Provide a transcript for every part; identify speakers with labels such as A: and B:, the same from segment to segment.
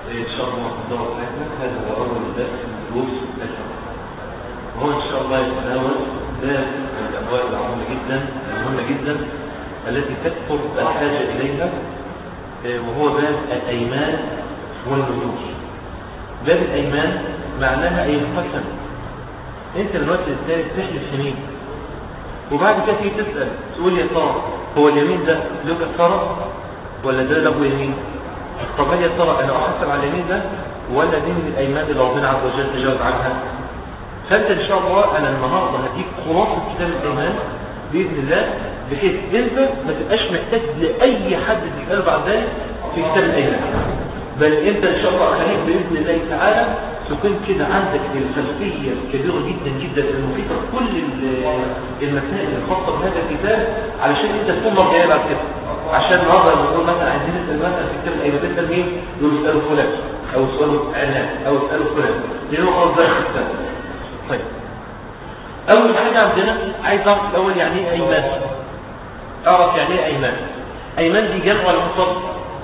A: إن شاء الله الدورة بتاعتنا هذا هو أول درس من دروس الفقه وهو إن شاء الله يتناول باب من الأبواب العظيمة جدا المهمة جدا التي تكثر الحاجة إليها وهو باب الأيمان والنذور باب الأيمان معناها أي القسم أنت دلوقتي الثالث تحلف يمين وبعد كده تيجي تسأل تقول يا ترى هو اليمين ده له كفارة ولا ده له يمين طب هل يا ترى انا احسب على اليمين ده ولا دي من الايمان اللي ربنا عز وجل تجاوز عنها فانت ان شاء الله انا النهارده هديك خلاصه كتاب الايمان باذن الله بحيث انت ما تبقاش محتاج لاي حد تساله بعد ذلك في كتاب الايمان بل انت ان شاء الله خليك باذن الله تعالى تكون كده عندك الخلفيه الكبيره جدا جدا المحيطه بكل المسائل الخاصه بهذا الكتاب علشان انت تكون مرجعيه بعد كده عشان النهارده نقول مثلا عايزين نسال مثلا في كتاب الايمان تسال مين؟ يقول اسالوا فلان او اسالوا اعلان او اسالوا فلان لانه خلاص ده الكتاب طيب اول حاجه عندنا عايز اعرف الاول يعني ايه ايمان اعرف يعني ايه ايمان ايمان دي جمع ولا مفرد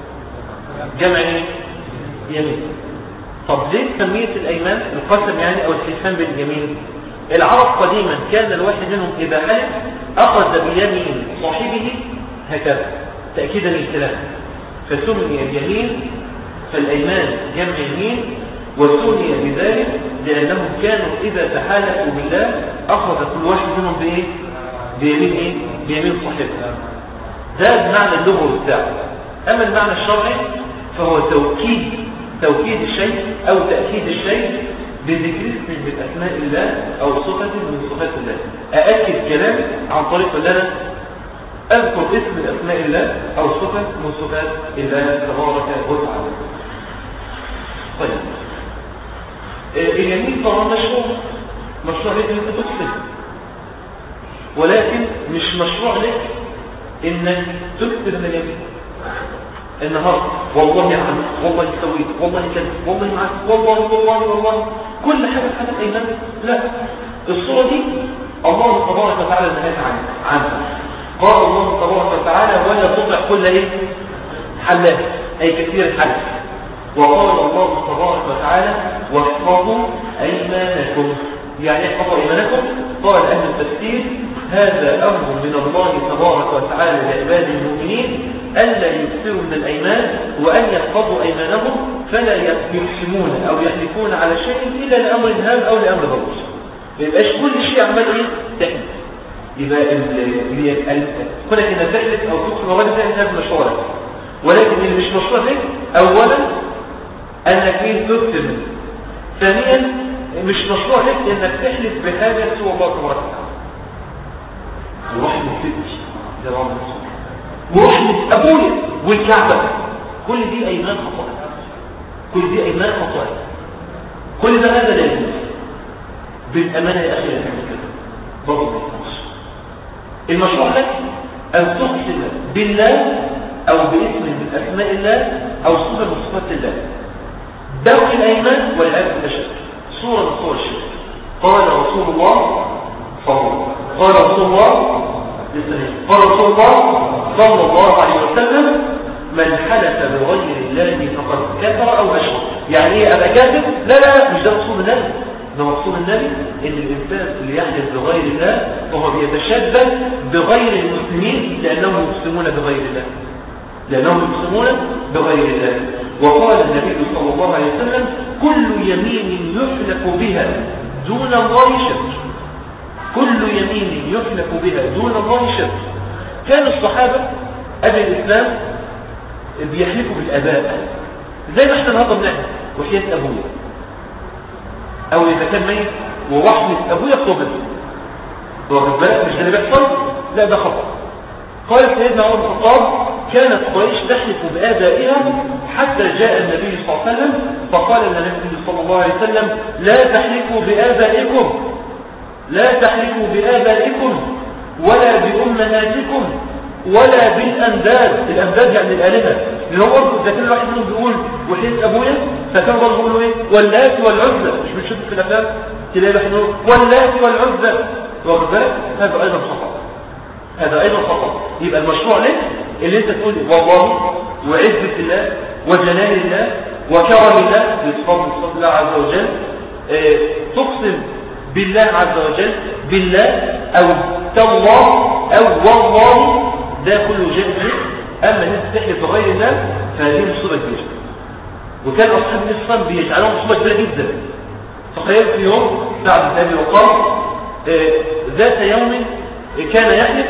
A: جمع ايه يمين طب ليه تسميه الايمان القسم يعني او الحسان باليمين العرب قديما كان الواحد منهم اذا حلف اخذ بيمين صاحبه هكذا تاكيدا للكلام فسمي اليمين فالايمان جمع يمين وسمي بذلك لانهم كانوا اذا تحالفوا بالله اخذ كل واحد منهم بايه بيمين ايه بيمين صاحبه ده المعنى اللغوي بتاعه اما المعنى الشرعي فهو توكيد توكيد الشيء او تاكيد الشيء بذكر اسم من اسماء الله او صفه من صفات الله ااكد كلام عن طريق ان انا اذكر اسم من اسماء الله او صفه من صفات الله تبارك وتعالى طيب اليمين طبعا مشروع مشروع لك انك تقسم ولكن مش مشروع لك انك تكتب من اليمين النهارده والله يا عم والله سويت والله كذا والله معاك والله والله والله كل حاجه في حاجه ايمان لا الصوره دي الله تبارك وتعالى نهى عنها عنها قال الله تبارك وتعالى ولا تطع كل ايه حلاف اي كثير الحلف وقال الله تبارك وتعالى واحفظوا ايمانكم يعني احفظوا ايمانكم قال اهل التفسير هذا امر من الله تبارك وتعالى لعباد المؤمنين الا يكثروا من الايمان وان يحفظوا ايمانهم فلا يقسمون او يحلفون على شيء الا لامر هام او لامر ضروري ما يبقاش كل شيء عمال ايه تحلف يبقى كونك انك تحلف او تقسم وغير ذلك هذا مشروع لك ولكن اللي مش مشروع لك اولا انك ايه تكتب ثانيا مش مشروع لك انك تحلف بحاجه سوى الله تبارك وتعالى ورحمه فتش ده رب ورحمه ابويا والكعبه كل دي ايمان خطايا كل دي ايمان خطايا كل ده هذا لا يجوز بالامانه يا اخي لا تعمل كده برضه ما ينفعش المشروع لك ان تقسم بالله او باسم من اسماء الله او صفه من صفات الله دور الايمان والعياذ بالله شرك صوره من صور الشرك قال رسول الله صلى الله قال رسول الله قال رسول الله صلى الله عليه وسلم من حلف بغير الله فقد كفر او اشرك يعني ايه ابقى كافر لا لا مش ده مقصود النبي ده مقصود النبي ان الانسان اللي يحلف بغير الله فهو بيتشبه بغير المسلمين لانهم يقسمون بغير الله لانهم يقسمون بغير الله وقال النبي صلى الله عليه وسلم كل يمين يحلف بها دون الله شرك كل يمين يحلف بها دون الله شرك كان الصحابة قبل الإسلام بيحلفوا بالآباء زي ما احنا النهارده بنعمل وحياة أبويا أو إذا كان ميت ورحمة أبويا قبل واخد بالك مش ده اللي بيحصل لا ده خطأ قال سيدنا عمر بن الخطاب كانت قريش تحلف بآبائها حتى جاء النبي صلى الله عليه وسلم فقال النبي صلى الله عليه وسلم لا تحلفوا بآبائكم لا تحلفوا بآبائكم ولا بأمهاتكم ولا بالأنداد الأنداد يعني الآلهة اللي هو برضه إذا كان الواحد منهم بيقول وحيد أبويا فكان برضه بيقول له إيه واللات والعزة مش بنشوف في الأفلام تلاقي الواحد يقول واللات والعزة واخد بالك هذا أيضا خطأ هذا أيضا خطأ يبقى المشروع لك اللي أنت تقول والله وعزة الله وجلال الله وكرم الله بفضل بفضل الله عز وجل آه، تقسم بالله عز وجل بالله أو تالله أو والله ده كله جائز أما أن تحلف بغير الله فهذه مصيبة كبيرة وكان أصحاب النصف بيجعلهم مصيبة كبيرة جدا تخيل في يوم سعد بن أبي وقاص آه، ذات يوم كان يحلف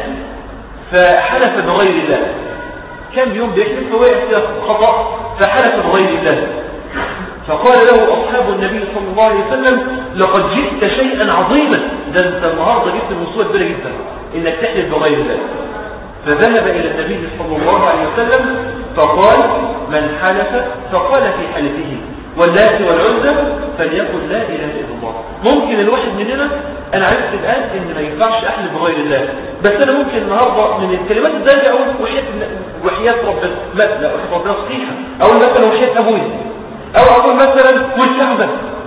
A: فحلف بغير الله كان يوم بيحلف فوقع فيها خطأ فحلف بغير الله فقال له أصحاب النبي صلى الله عليه وسلم لقد جئت شيئا عظيما ده انت النهاردة جبت المصوبة كبيرة جدا انك تحلف بغير الله فذهب إلى النبي صلى الله عليه وسلم فقال من حلف فقال في حلفه واللات والعزة فليقل لا إله إلا الله ممكن الواحد مننا أنا عرفت الآن إن ما ينفعش أحلف بغير الله بس أنا ممكن النهاردة من الكلمات الزاجة أقول وحياة وحياة ربنا لا لا وحياة ربنا صحيحة أقول مثلا وحياة أبوي أو أقول مثلا والكعبة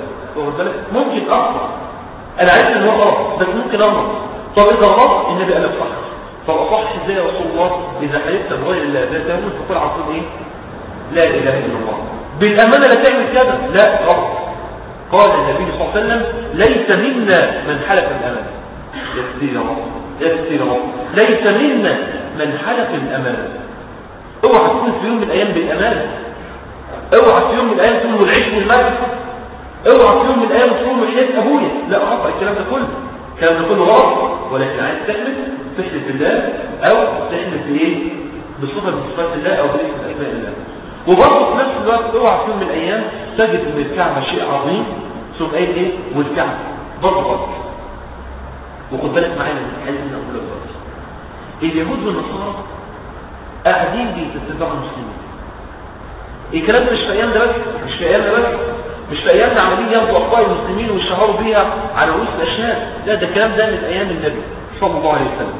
A: ممكن أخطأ أنا عرفت إن هو غلط بس ممكن أغلط طب إذا غلط النبي قال صح طب أصح إزاي يا رسول الله إذا حلفت بغير الله ده تقول تقول عصير إيه لا إله إلا الله بالأمانة لا تعمل كذا لا غلط قال النبي صلى الله عليه وسلم ليس منا من حلف الأمانة يا رب يا رب ليس منا من حلف الأمانة اوعى تكون في يوم من الأيام بالأمانة اوعى في يوم من الأيام تكون العيش والمجد اوعى في يوم من الأيام تكون محيط أبويا لا خطأ الكلام ده كله الكلام ده كله غلط ولكن عايز تحلف تحلف بالله أو تحلف بإيه بصفة من صفات الله أو باسم أسماء الله وبرضه في نفس الوقت اوعى في يوم من الايام تجد ان الكعبه شيء عظيم ثم قايل ايه والكعبه برضه غلط وخد بالك معايا من الحديث اللي هقوله دلوقتي اليهود والنصارى قاعدين بيتتبعوا المسلمين الكلام ده مش في ايامنا بس مش في ايامنا بس مش في ايامنا عمالين ياخدوا اخطاء المسلمين ويشهروا بيها على رؤوس الاشهاد لا ده الكلام ده من ايام النبي صلى الله عليه وسلم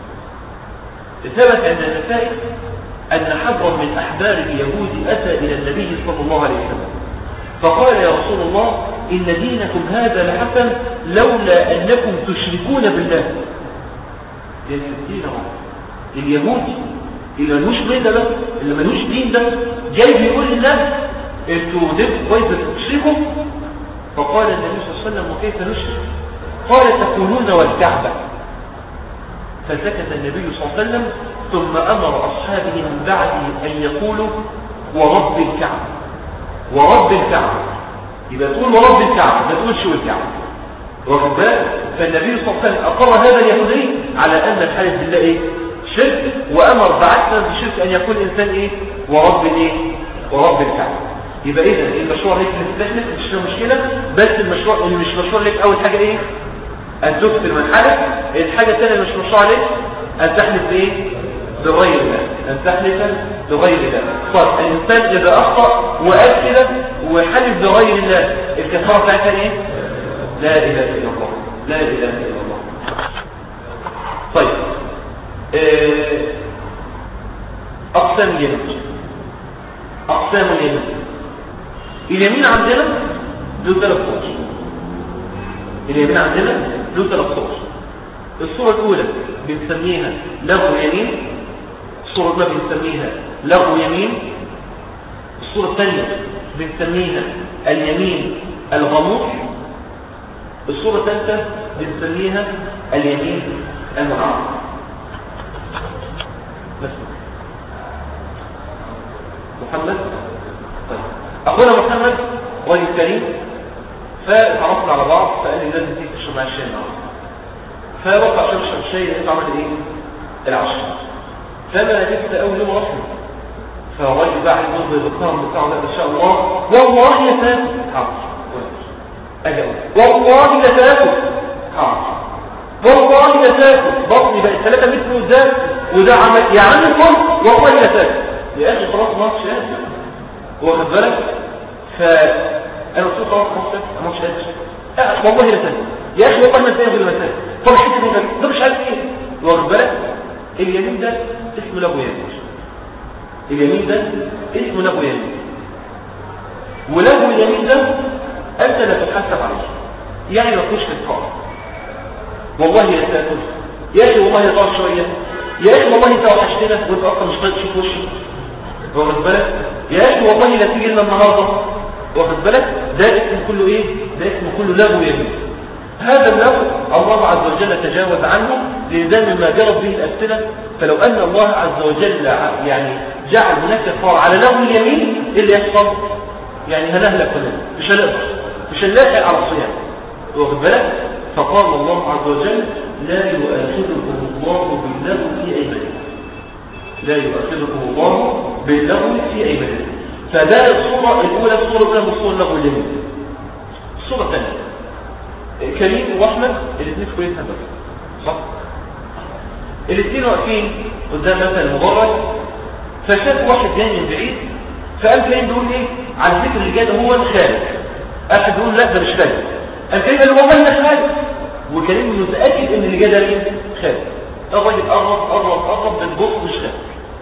A: ثبت عند النسائي أن حبرا من أحبار اليهود أتى إلى النبي صلى الله عليه وسلم فقال يا رسول الله إن دينكم هذا لحسن لولا أنكم تشركون بالله يا الدين اليهودي اللي ملوش مله ده اللي ملوش دين ده جاي بيقول للناس انتوا دينكم كويس تشركوا فقال النبي صلى الله عليه وسلم وكيف نشرك قال تقولون والكعبه فسكت النبي صلى الله عليه وسلم ثم أمر أصحابه من بعده أن يقولوا ورب الكعبة ورب الكعبة يبقى تقول ورب الكعبة ما تقولش والكعبة واخد بالك فالنبي صلى الله عليه وسلم أقر هذا اليهودي على أن الحلف بالله إيه شرك وأمر بعثنا بالشرك أن يكون الإنسان إيه ورب الإيه ورب الكعبة يبقى إذا المشروع ليك نستحلف مش مشكلة بس المشروع اللي مش مشروع ليك أول حاجة إيه أن تكثر من حلف الحاجة الثانية اللي مش مشروع ليك أن تحلف بإيه بغير الله أن تحلف بغير الله طيب الإنسان إذا أخطأ وأكد وحلف بغير الله الكفارة بتاعتها إيه؟ لا إله إلا الله لا إله إلا الله طيب آه، أقسام اليمين أقسام اليمين اليمين عندنا له ثلاث صور اليمين عندنا له ثلاث صور الصورة الأولى بنسميها لغو يمين الصورة الأولى بنسميها لغو يمين الصورة الثانية بنسميها اليمين الغموض الصورة الثالثة بنسميها اليمين المعارض بس محمد طيب أخونا محمد رجل كريم فتعرفنا على بعض فقال لي لازم تيجي تشرب معايا الشاي النهارده فرحت عشان اشرب الشاي لقيت عمل ايه؟ العشاء فانا جبت اول يوم رسمي فالراجل بقى عايز يرضي بالكرم بتاعه ده ان شاء الله والله يا فاتن حاضر اجي والله لا تاكل حاضر والله لا تاكل بطني بقت 3 متر قدام وده عمل يا عم كل والله لا تاكل يا اخي خلاص ما مش قادر واخد بالك فانا قلت له خلاص خلاص انا مش قادر والله لا تاكل يا اخي والله ما تاكل غير ما تاكل طب حته ده ده مش عارف ايه واخد بالك اليمين ده اسمه لغو يمين اليمين ده اسمه لغو يمين ولغو اليمين ده انت لا تتحسب عليه يعني ما تخش في القاع والله يا تاكل يا اخي والله يا طال شويه يا اخي والله انت وحشتنا وانت اصلا مش طايق تشوف وشي واخد بالك يا اخي والله لا تيجي لنا النهارده واخد بالك ده اسم كله ايه ده اسم كله لغو يمين هذا اللغو الله عز وجل تجاوز عنه لإذا ما جرت به الأمثلة فلو أن الله عز وجل يعني جعل هناك كفار على لغو اليمين إيه اللي يحصل يعني هنهلك كلنا مش هنقدر مش هنلاقي على الصيام واخد بالك فقال الله عز وجل لا يؤاخذكم الله باللغو في أيمانكم لا يؤاخذكم الله باللغو في أيمانكم فده الصورة الأولى الصورة الأولى من صور اللغو اليمين الصورة الثانية كريم واحمد الاثنين في كليه هندسه صح الاثنين واقفين قدام مثلا المبرد فشاف واحد جاي من بعيد فقال كريم بيقول ايه على فكره اللي جاي ده هو خالد احد بيقول لا ده مش خالد قال كريم قال والله انا خالد وكريم متاكد ان اللي جاي ده مين خالد الراجل قرب قرب قرب بنبص مش خالد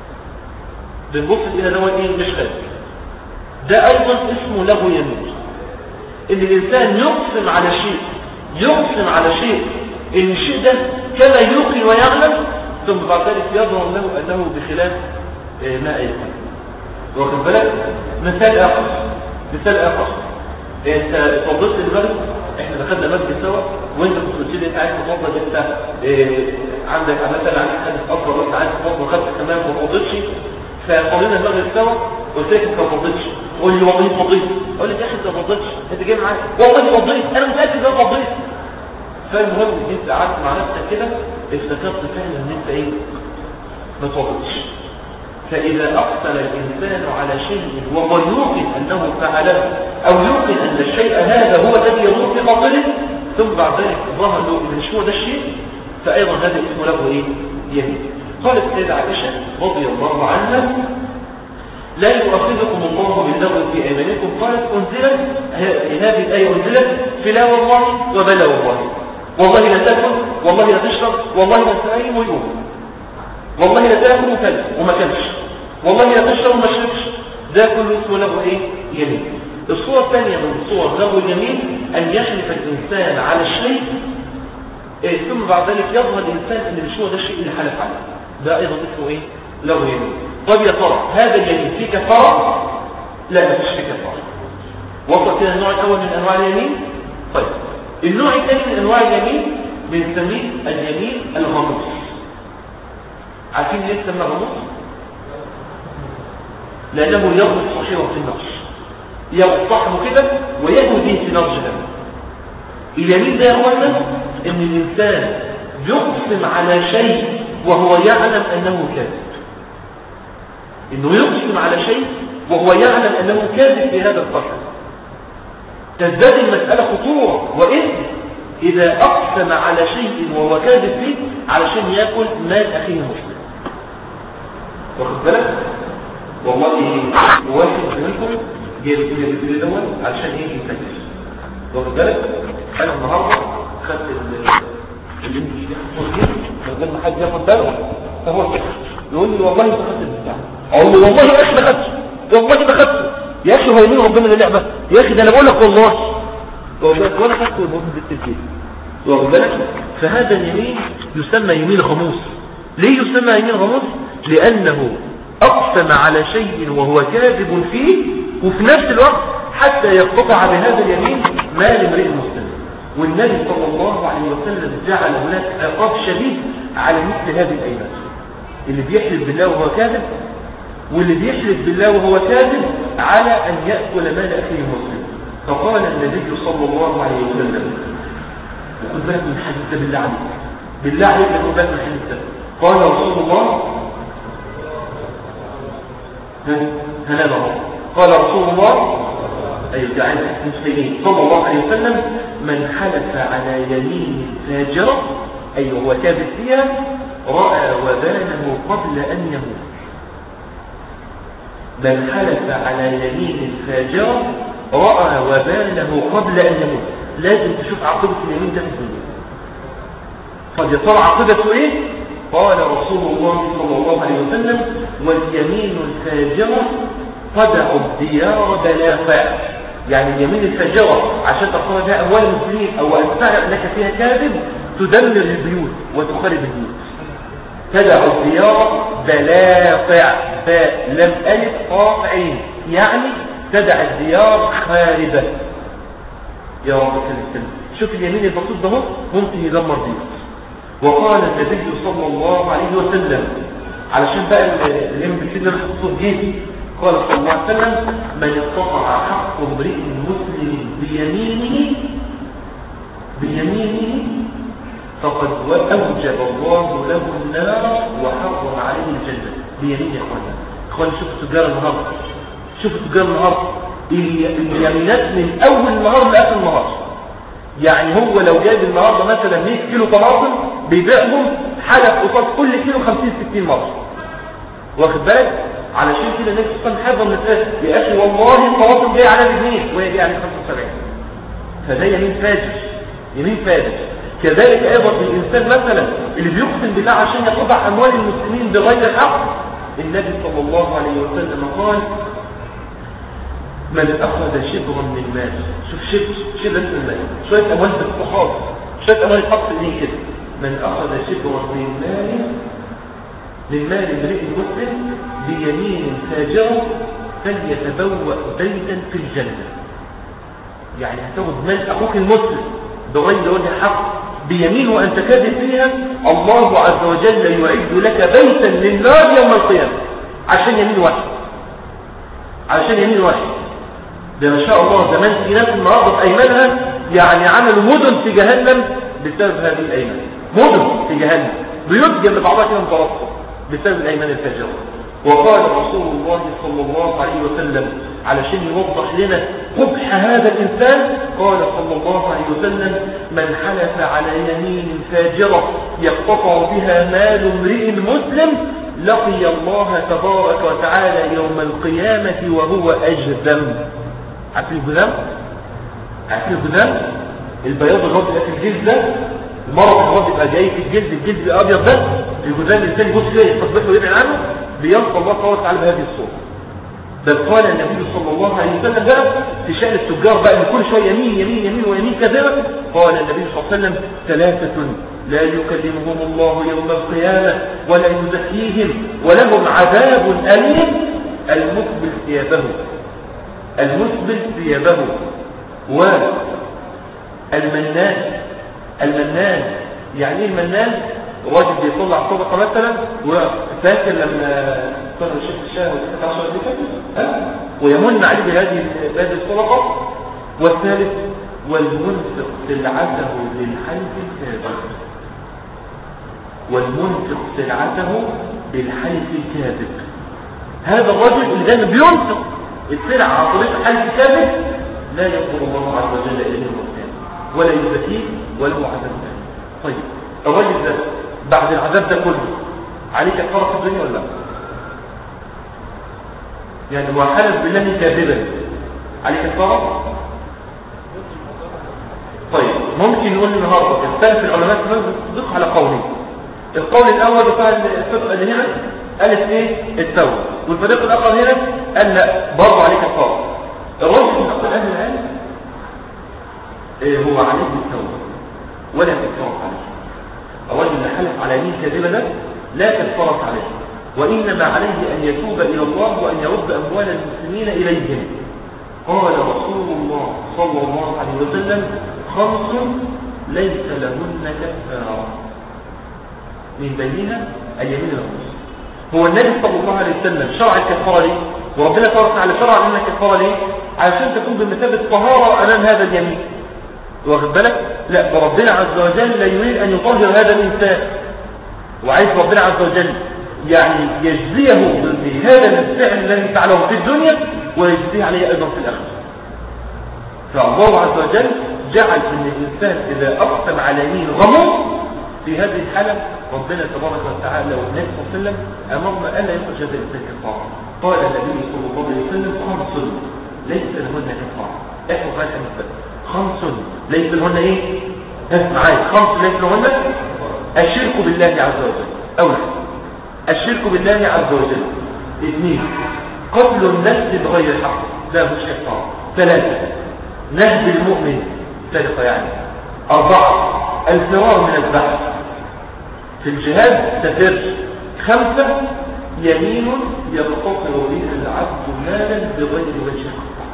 A: بنبص الى ده ايه مش خالد ده ايضا اسمه له يمين ان الانسان يقسم على شيء يقسم على شيء ان الشيء ده كما يوقن ويعلم ثم بعد ذلك يظهر له انه بخلاف آه، ما يقول واخد بالك مثال اخر مثال اخر انت اتفضلت المسجد احنا دخلنا مسجد سوا وانت كنت قلت لي انت عايز تفضل انت اه عندك مثلا عندك حد افضل وانت عايز تفضل وخدت تمام وما فضلتش فقضينا المغرب سوا قلت لك انت ما فضلتش قول لي والله فضيت اقول لك يا اخي انت ما فضلتش انت جاي معايا والله فضيت انا متاكد ان انا فضيت فالمهم ان انت قعدت مع نفسك كده افتكرت فعلا ان انت ايه ما فضلتش فإذا أقسم الإنسان على شيء وهو يوقن أنه فعله أو يوقن أن الشيء هذا هو الذي يضر في باطله ثم بعد ذلك ظهر له مش هو ده الشيء فأيضا هذا اسمه له إيه؟ يمين قالت السيدة عائشة رضي الله عنها لا يؤخذكم الله باللغو في أيمانكم قالت أنزلت هذه الآية أنزلت في لا والله وبلا والله والله لا تأكل والله لا تشرب والله لا تنام ويوم والله لا تأكل وكذا وما كانش والله لا تشرب وما شربش ده كله اسمه له ايه يمين الصورة الثانية من صور له اليمين أن يحلف الإنسان على الشيء إيه ثم بعد ذلك يظهر الإنسان أن مش هو ده الشيء اللي حلف عليه ده أيضا اسمه إيه له يمين طب يا ترى هذا اليمين فيه كفارة لا ما فيش فيه كفارة وصل كده النوع الأول من أنواع اليمين طيب النوع الثاني من أنواع اليمين بنسميه اليمين الغموس عارفين ليه تسمى غموس لأنه يغمس صحيحه في النقش يغطحه كده ويهدي في نار جهنم اليمين ده يا اخوانا ان الانسان يقسم على شيء وهو يعلم انه كاذب انه يقسم على شيء وهو يعلم انه كاذب في هذا القسم تزداد المسألة خطورة وإذ إذا أقسم على شيء وهو كاذب فيه علشان يأكل مال أخيه المسلم واخد بالك والله واحد منكم جاي يقول لي الفيديو دوت علشان ايه يسجل واخد بالك انا النهارده خدت الانجليزي ده من غير ما حد ياخد باله فهو يقول لي والله انت خدت البتاع اقول له والله يا اخي ما خدتش والله ما خدته يا اخي هو يمين ربنا اللي لعبه يا اخي ده انا بقول لك والله وانا خدته المهم بالتلفزيون واخد بالك فهذا اليمين يسمى يمين غموس ليه يسمى يمين غموس لانه اقسم على شيء وهو كاذب فيه وفي نفس الوقت حتى يقتطع بهذا اليمين مال امرئ مسلم والنبي صلى الله عليه وسلم جعل هناك عقاب شديد على مثل هذه الايمان اللي بيحلف بالله وهو كاذب واللي بيحلف بالله وهو كاذب على ان ياكل مال اخيه مسلم فقال النبي صلى الله عليه وسلم خد بالك من الحديث ده بالله عليك بالله عليك خد بالك من الحديث ده قال رسول الله هنا قال رسول الله أي دعاء المسلمين صلى الله عليه وسلم من حلف على يمين فاجرة أي هو كاذب فيها رأى وبانه قبل أن يموت من حلف على يمين فاجرة رأى وبانه قبل أن يموت لازم تشوف عقبة اليمين ده في الدنيا قد يصير عقبته ايه قال رسول الله صلى الله عليه وسلم واليمين الفاجرة تدع الديار بلافا يعني اليمين الفاجرة عشان تقوم بها أموال المسلمين أو أن تعلم أنك فيها كاذب تدمر البيوت وتخرب البيوت تدع الزيارة بلاطع باء لم ألف قاف عين يعني تدع الديار خاربة يا رب كلمة شوف اليمين البسيط ده ممكن يدمر ديار وقال النبي صلى الله عليه وسلم علشان بقى اليمين بالسيد اللي حطوه جيد قال صلى الله عليه وسلم من استطاع حق امرئ مسلم بيمينه بيمينه فقد أوجب الله له النار وحرم عليه الجنة بيمين يا اخوانا اخوانا شوفوا تجار النهارده شوفوا تجار النهارده اليمينات من اول النهار لاخر النهار يعني هو لو جايب النهارده مثلا 100 كيلو طماطم بيبيعهم حلف قصاد كل كيلو 50 60 مره واخد بالك علشان كده الناس صلى حافظه من يا اخي والله الطماطم جايه على الاثنين وهي جايه على 75 فده يمين فاجر يمين فاجر كذلك ايضا الانسان مثلا اللي بيقسم بالله عشان يقطع اموال المسلمين بغير حق النبي صلى الله عليه وسلم قال من اخذ شبرا من مال شوف شبر شبر من المال شويه اموال بالصحاب شويه اموال يحط ايديه كده من اخذ شبرا من مال من مال امرئ مسلم بيمين فاجره فليتبوأ بيتا في الجنه يعني هتاخد مال اخوك المسلم بغير وجه حق بيمين وأنت كاذب فيها الله عز وجل يعد لك بيتا للنار يوم القيامة عشان يمين واحد عشان يمين واحد ده ما شاء الله زمان في ناس النهارده في أيمانها يعني عملوا مدن في جهنم بسبب هذه الأيمان مدن في جهنم بيوت جنب بعضها كده مترصة بسبب الأيمان الفاجرة وقال رسول الله صلى الله عليه وسلم علشان يوضح لنا قبح هذا الإنسان قال صلى الله عليه وسلم من حلف على يمين فاجرة يقتطع بها مال امرئ مسلم لقي الله تبارك وتعالى يوم القيامة وهو أجذم عارف الجذام؟ عارف الجذام؟ البياض الغاضي في الجلد ده المرض الغاضي يبقى جاي في الجلد الجلد الابيض ده الجذام الانسان يبص فيه يستقبله ويبعد عنه بيلقى الله تبارك وتعالى بهذه الصورة بل قال النبي صلى الله عليه وسلم بقى في شأن التجار بقى ان كل شوية يمين يمين يمين ويمين كذا قال النبي صلى الله عليه وسلم ثلاثة لا يكلمهم الله يوم القيامة ولا يزكيهم ولهم عذاب أليم المقبل ثيابه المسبل ثيابه والمنان المنان يعني ايه المنان راجل بيطلع صدقة مثلا وفاكر لما صار الشيخ الشاه وستة عشر دي ويمن عليه بهذه بهذه الصدقة والثالث والمنفق سلعته بالحلف الكاذب والمنفق سلعته بالحلف الكاذب هذا الرجل اللي دايما بينفق السلعة عن طريق الحلف الكاذب لا يقبل الله عز وجل إليه المسلم ولا يزكيه ولا عذاب طيب الرجل ده بعد العذاب ده كله عليك كفاره في الدنيا ولا لا يعني هو حلف بالله كاذبا عليك كفاره طيب ممكن نقول النهارده اختلف العلماء في الصدق على قولين القول الاول بتاع الصدق اللي هنا قالت ايه التوبه والفريق الاخر هنا قال لا برضه عليك كفاره الرجل من اقوال اهل العلم إيه هو عليه التوبه ولا كفاره عليه الرجل اللي حلف على يمين كاذبه ده لا كفاره عليه وانما عليه ان يتوب الى الله وان يرد اموال المسلمين اليهم قال رسول الله صلى الله عليه وسلم خمس ليس لهن كفاره من بينها اليمين الخمس هو النبي صلى الله عليه وسلم شرع الكفاره ليه وربنا تبارك وتعالى شرع لنا الكفاره ليه علشان تكون بمثابه طهاره امام هذا اليمين واخد بالك لا ربنا عز وجل لا يريد أن يطهر هذا الإنسان وعايز ربنا عز وجل يعني يجزيه بهذا الفعل الذي فعله في الدنيا ويجزيه عليه أيضا في الآخرة فالله عز وجل جعل ان الإنسان إذا أقسم على يمين غموض في هذه الحالة ربنا تبارك وتعالى والنبي صلى الله عليه وسلم أمرنا ألا يخرج هذا الإنسان كفارة قال النبي صلى الله عليه وسلم خمس ليس لهن كفارة احنا قال خمس ليس لهن ايه معايا خمس ليس لهن الشرك بالله عز وجل اولا الشرك بالله عز وجل اثنين قتل النفس بغير حق لا مش كفار ثلاثة نهب المؤمن ثالثة يعني أربعة الفرار من البحث في الجهاد تفر خمسة يمين يقتصر بها العبد مالا بغير وجه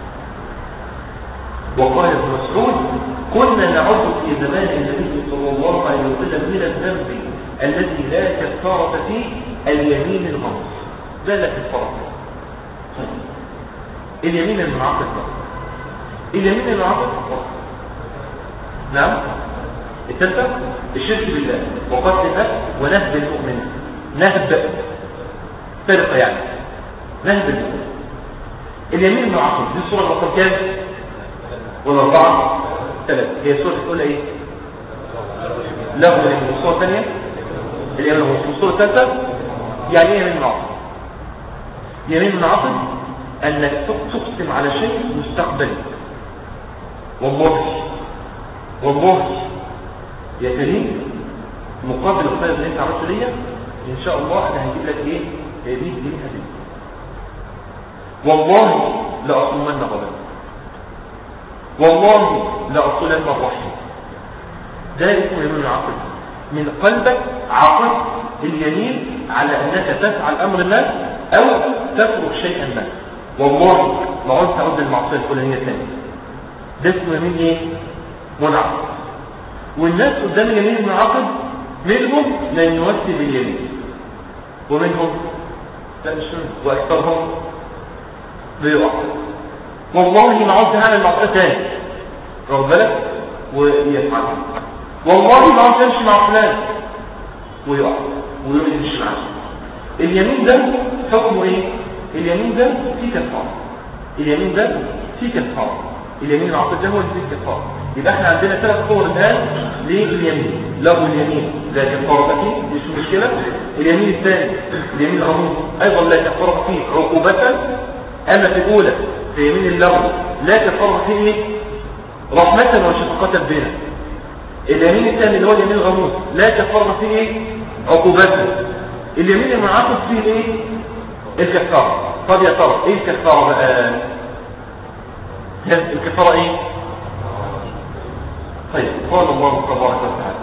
A: وقال ابن مسعود كنا نعد في زمان النبي صلى الله عليه وسلم من الذنب الذي لا كفارة فيه اليمين الغمص لا لا كفارة اليمين المنعقد اليمين المنعقد نعم الثالثة الشرك بالله وقتل النفس ونهب المؤمن نهب فرقة يعني نهب المؤمن اليمين المنعقد دي الصورة رقم كام والأربعة ثلاثة هي الصورة تقول ايه له من الصورة الثانية اليمين المنعقد الصورة الثالثة يعني ايه يمين المنعقد يمين المنعقد انك تقسم على شيء مستقبلي والله والله يا كريم مقابل الخير اللي انت عملته ليا ان شاء الله انا هجيب لك ايه هذه دي هديه والله لاصومن غدا والله لاصلن الرحم ده اسمه يمين العقل من قلبك عقد اليمين على انك تفعل امر ما او تترك شيئا ما والله لو انت عد المعصيه الفلانيه ثانيه ده اسمه يمين ايه منعقد والناس قدام اليمين المنعقد منهم من يوفي باليمين ومنهم لا مش منهم واكثرهم بيقع والله ما عاوز هعمل معصيه ثاني واخد بالك ويفعل والله ما عاوز امشي مع فلان ويقع ويقول يمشي معاه اليمين ده حكمه ايه اليمين ده فيه كفاره اليمين ده فيه كفاره اليمين العقد ده هو اللي فيه كفاره يبقى احنا عندنا ثلاث صور الان لليمين له اليمين لا كفاره فيه مش مشكله اليمين الثاني اليمين العموم ايضا لا كفاره فيه عقوبه اما في الاولى في يمين اللغو لا كفاره فيه رحمه وشفقه بنا اليمين الثاني اللي هو اليمين الغموس لا كفاره فيه عقوبته اليمين المنعقد فيه ايه الكفاره طب يا ترى ايه الكفاره بقى الكفاره ايه طيب قال الله تبارك وتعالى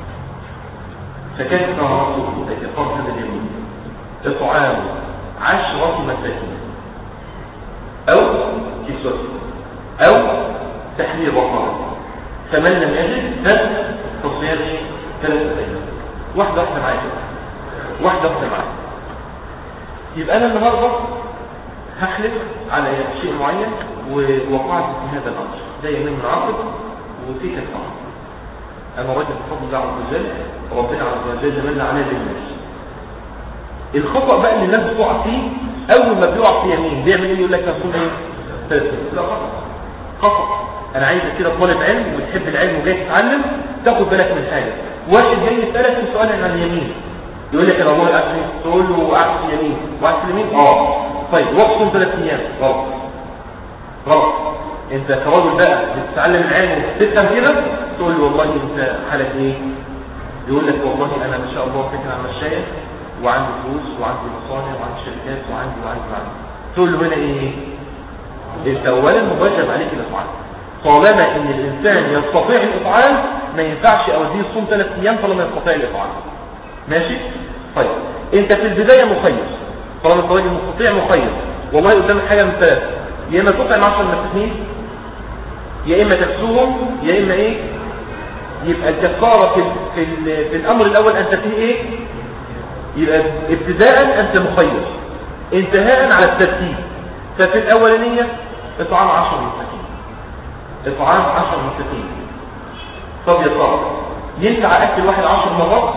A: فكيف رسول كفاره هذا اليمين اطعام عشرة مساكين او كسوة او تحرير رقبه فمن لم يجد فصيام ثلاثة ايام واحدة واحدة معايا واحدة واحدة معايا يبقى انا النهارده هحلف على شيء معين ووقعت في هذا الامر ده يمين منعقد وفي كفاره انا راجل بفضل الله عز وجل ربنا عز وجل من عليه بالناس الخطا بقى اللي الناس بتقع فيه اول ما بيقع في يمين بيعمل ايه يقول لك هكون ايه ثلاث لا خطا خطا انا عايزك كده طالب علم وبتحب العلم وجاي تتعلم تاخد بالك من حاجه واحد جاي يسالك في سؤال عن اليمين يقول لك انا والله قاعد تقول له قاعد في اليمين وقاعد في اليمين اه طيب واقسم ثلاث ايام غلط غلط انت كراجل بقى بتتعلم العلم وتفهم كده تقول له والله انت حالك ايه يقول لك والله انا ما شاء الله فكره عن مشايخ وعندي فلوس وعندي مصانع وعندي شركات وعندي وعندي وعندي تقول له هنا ايه انت اولا مواجب عليك الاطعام طالما ان الانسان يستطيع الاطعام ما ينفعش اوديه الصوم ثلاث ايام طالما يستطيع الاطعام ماشي طيب انت في البدايه مخير طالما انت راجل مستطيع مخير والله قدامك حاجه من ثلاثه يا اما تطعم 10 مساكين يا اما تكسوهم يا اما ايه يبقى الكفاره في في, في الامر الاول انت فيه ايه يبقى ابتداء انت مخير انتهاء على الترتيب ففي الاولانيه اطعام 10 مساكين اطعام 10 مساكين طب يا ترى ينفع اكل واحد 10 مرات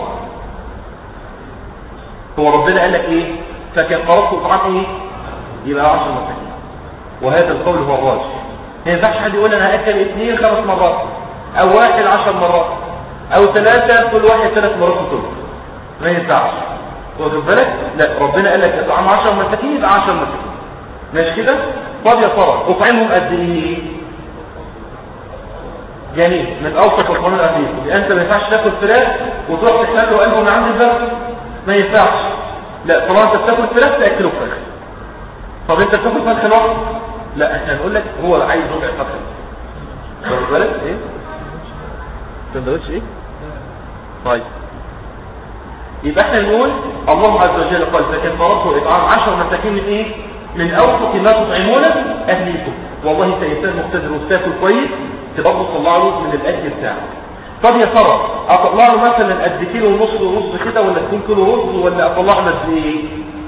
A: هو ربنا قال لك ايه فكان قررت اطعام ايه يبقى 10 مساكين وهذا القول هو الراجح ما ينفعش حد يقول انا هاكل اثنين خمس مرات او واحد عشر مرات او ثلاثة كل واحد ثلاث مرات وثلث ما ينفعش واخد بالك لا ربنا قال لك اطعام 10 مساكين يبقى 10 مساكين ماشي كده طب يا ترى اطعمهم قد ايه جميل من اوسط القانون الاخير انت ما ينفعش تاكل فراخ وتروح تحلل له قلبه من عند الباب ما ينفعش لا طالما انت بتاكل فراخ تاكله فراخ طب انت بتاكل فرخه لوحده لا احنا هنقول لك هو عايز ربع فرخه واخد بالك ايه سندوتش ايه طيب يبقى احنا نقول الله عز وجل قال فكفرته اطعام عشر مساكين من ايه من اوسط ما تطعمون اهليكم والله انت انسان مقتدر وبتاكل كويس تبقى تطلع له من الاكل بتاعك طب يا ترى اطلع له مثلا قد كيلو ونص ورز كده ولا 2 كيلو رز ولا اطلع له قد ايه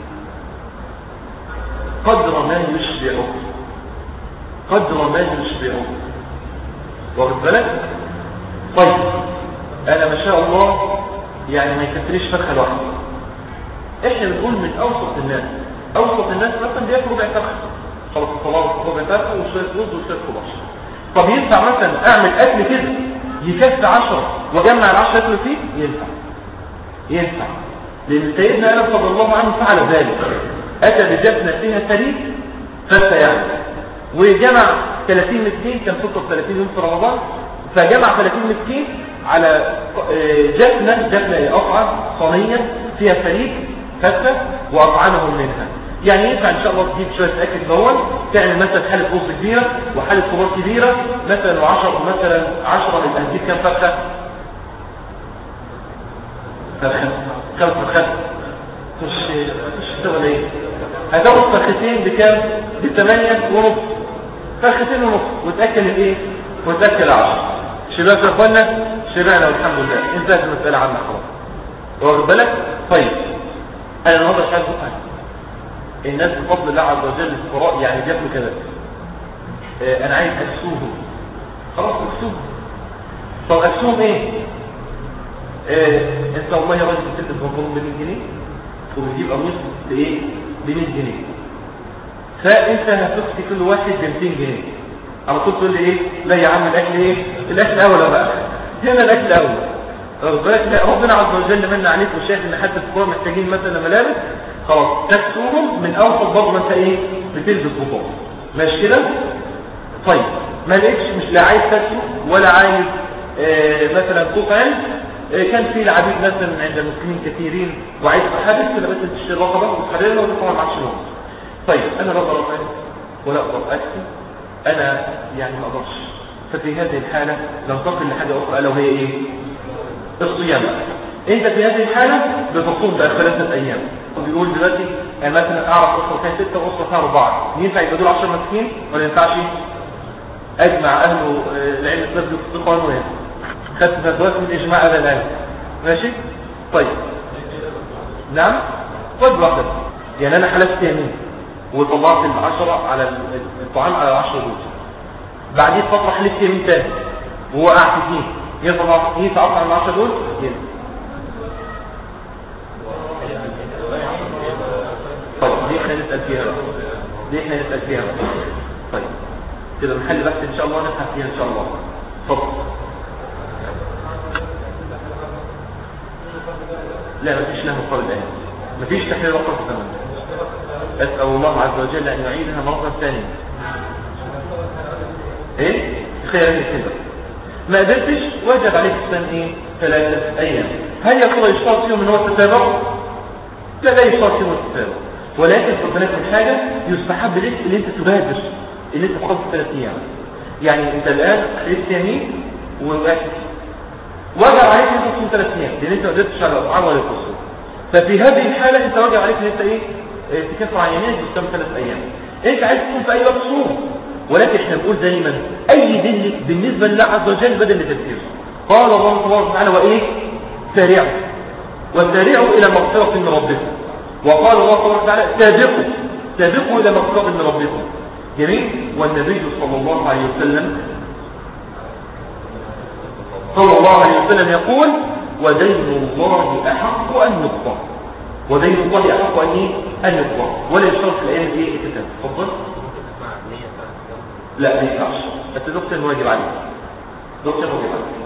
A: قدر ما يشبعه قدر ما يشبعه واخد بالك طيب انا ما شاء الله يعني ما يكفريش فرخه لوحده احنا بنقول من اوسط الناس اوسط الناس مثلا بياكلوا ربع فرخه خلاص طلعوا ربع فرخه وشويه رز وشويه خضار طب ينفع مثلا اعمل اكل كده يكفي 10 واجمع ال10 اكل فيه ينفع ينفع لان سيدنا ادم رضي الله عنه فعل ذلك اتى بجبنه فيها فريق فاستيعب وجمع 30 مسكين كان فطر 30 يوم في رمضان فجمع 30 مسكين على آه، جفنة جفنة أقعى صينية فيها فريق فتة وأطعمهم منها يعني ينفع إن شاء الله تجيب شوية أكل دون تعمل مثلا حالة رز كبيرة وحالة خضار كبيرة مثلا وعشر مثلا عشرة يبقى هتجيب كام فرخة؟ فرخة خمس فرخات مش مش تشتغل ايه؟ هتاخد فرختين بكام؟ بثمانية ونص فرختين ونص وتأكل الايه؟ وتأكل عشر شباب يا اخوانا شبعنا والحمد لله انتهت المسألة عنها خلاص واخد بالك؟ طيب انا النهارده مش عايز الناس بفضل الله عز وجل الفقراء يعني بياكلوا كده اه انا عايز اكسوهم خلاص اكسوهم طب اكسوهم ايه؟ اه انت والله يا راجل بتلبس بنطلون ب 100 جنيه وبتجيب قميص بايه؟ ب 100 جنيه فانت هتكسي كل واحد ب 200 جنيه على طول تقول لي ايه لا يا عم الاكل ايه الاكل اولى بقى هنا الاكل اولى ربنا ربنا عز وجل من عليك وشايف ان حتى الفقراء محتاجين مثلا ملابس خلاص تكسوهم من اوسط برضه ما انت ايه بتلبس بطاط ماشي كده طيب ما لقيتش مش لا عايز تكسو ولا عايز آه مثلا قطعا آه كان في العبيد مثلا عند المسلمين كثيرين وعايز تحدث كده بس تشتري رقبه وتحررها وتطلع معكش نص طيب انا لا اقدر ولا اقدر اكسو انا يعني ما اقدرش ففي هذه الحالة ننتقل لحاجة اخرى الا وهي ايه الصيام انت في هذه الحالة بتصوم بقى ثلاثة ايام بيقول دلوقتي يعني مثلا اعرف اسرة فيها ستة واسرة فيها اربعة ينفع يبقى دول 10 مسكين ولا ينفعش اجمع اهله العلم الطب في القانون خدت فتوات من اجماع هذا العلم ماشي طيب نعم خد واحدة يعني انا حلفت يمين وطلعت العشرة على الطعام على العشرة دول بعدين فترة حلفت يمين تاني وهو قاعد فيه يطلع ينفع اطلع من العشرة دول ينفع طيب دي احنا نسأل فيها بقى دي احنا نسأل فيها بقى طيب كده نحل بحث ان شاء الله نبحث فيها ان شاء الله اتفضل لا مفيش له مقابل الآن مفيش تحليل رقم الثمن أسأل الله عز وجل أن يعيدها مرة ثانية إيه؟ خير كده ما قدرتش واجب عليك السنة إيه؟ ثلاثة أيام هل يا ترى يشترط فيهم من هو التتابع؟ لا لا يشترط فيهم التتابع ولكن خد بالك من حاجة يستحب لك ان انت تبادر ان انت تخلص ثلاث ايام يعني انت الان حلفت يمين ووقت واجب عليك ان انت تصوم ثلاث ايام لان انت ما قدرتش على الاطعام ولا التصوم ففي هذه الحالة انت واجب عليك ان انت ايه تكفر عن يمينك بتصوم ثلاث ايام انت عايز تصوم في اي وقت صوم ولكن احنا بنقول دايما اي دين بالنسبة لله عز وجل بدل لتفكير قال الله تبارك وتعالى وايه سارعوا وسارعوا الى مغفرة من ربكم وقال الله تبارك وتعالى سابقوا سابقوا الى مغفرة من ربكم جميل والنبي صلى الله عليه وسلم صلى الله عليه وسلم يقول ودين الله احق ان يقضى ودين الله احق ان ايه ان يقضى ولا يشترط في الايام دي الكتاب اتفضل لا ما ينفعش بس دكتور واجب عليك دكتور واجب عليك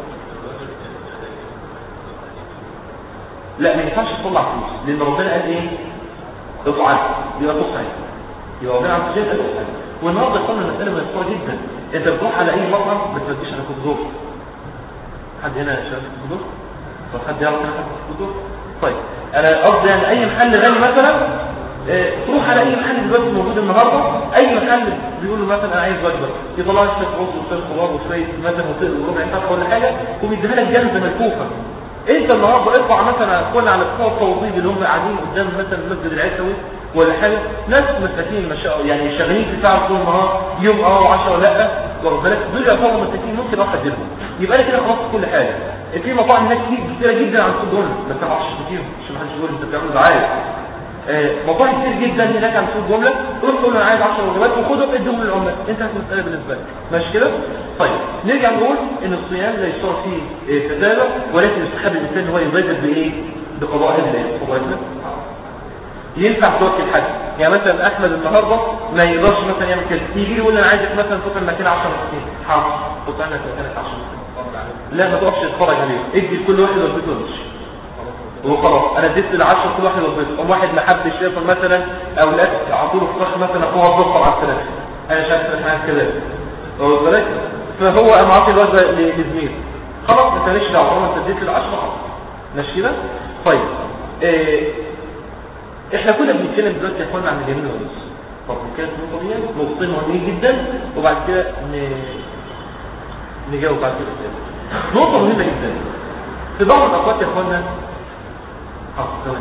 A: لا ما ينفعش تطلع فلوس لان ربنا قال ايه اطعم يبقى تصعد يبقى ربنا عز وجل قال اطعم والنهارده قلنا المساله ميسره جدا انت بتروح على اي مطعم ما توديش على كوزور حد هنا شاف كوزور طب حد يعرف هنا حد كوزور طيب انا قصدي يعني اي محل غالي مثلا اه تروح على اي محل دلوقتي موجود النهارده اي محل بيقول له مثلا انا عايز وجبه يطلع لك شويه رز وشويه خضار وشويه مثلا وربع فرخه ولا حاجه ويديها لك جاهزه ملفوفه انت النهارده اطلع مثلا كل على بتوع التوظيف اللي هم قاعدين قدام مثلا المسجد العيسوي ولا حاجه ناس مساكين ما شاء يعني شغالين في ساعه طول النهار يوم اه و10 لا واخد بالك دول يعتبروا مساكين ممكن اروح اديلهم يبقى انا كده خلصت كل حاجه في مطاعم هناك كتير كتيره جدا عن دول ما تعرفش كتير مش ما حدش يقول انت بتعمل دعايه آه، مطاعم كتير جدا هناك عن سوق جمله روح تقول انا عايز 10 وجبات وخدهم اديهم للعمال انت هتمساله بالنسبه لك ماشي كده طيب نرجع نقول ان الصيام لا يشترط فيه آه، كتابه ولكن يستحب الانسان ان هو يبادر بايه بقضاء هذه الايام ينفع توكل حد يعني مثلا احمد النهارده ما يقدرش مثلا يعمل كده يجي لي يقول انا عايزك مثلا تاكل مكان 10 مسكين حاضر خد لك مكانك 10 لا ما تقفش تتفرج عليه ادي لكل واحد وظيفته وامشي وخلاص انا اديت للعشرة كل واحد وظيفته قام واحد ما حبش ياكل مثلا او لا عطوله فراخ مثلا اخوها تبطل على الثلاثه انا شايف ان احنا كده واخد بالك فهو قام عاطي الوجبه لزميله خلاص ما تلاقيش دعوه طالما انت اديت للعشرة خلاص ماشي كده طيب إيه احنا كنا بنتكلم دلوقتي يا اخوانا عن اليمين والنص طب كانت نقطه نقطتين مهمين جدا وبعد كده ن... نجاوب بعد كده نقطه مهمه جدا في بعض الاوقات يا اخوانا اه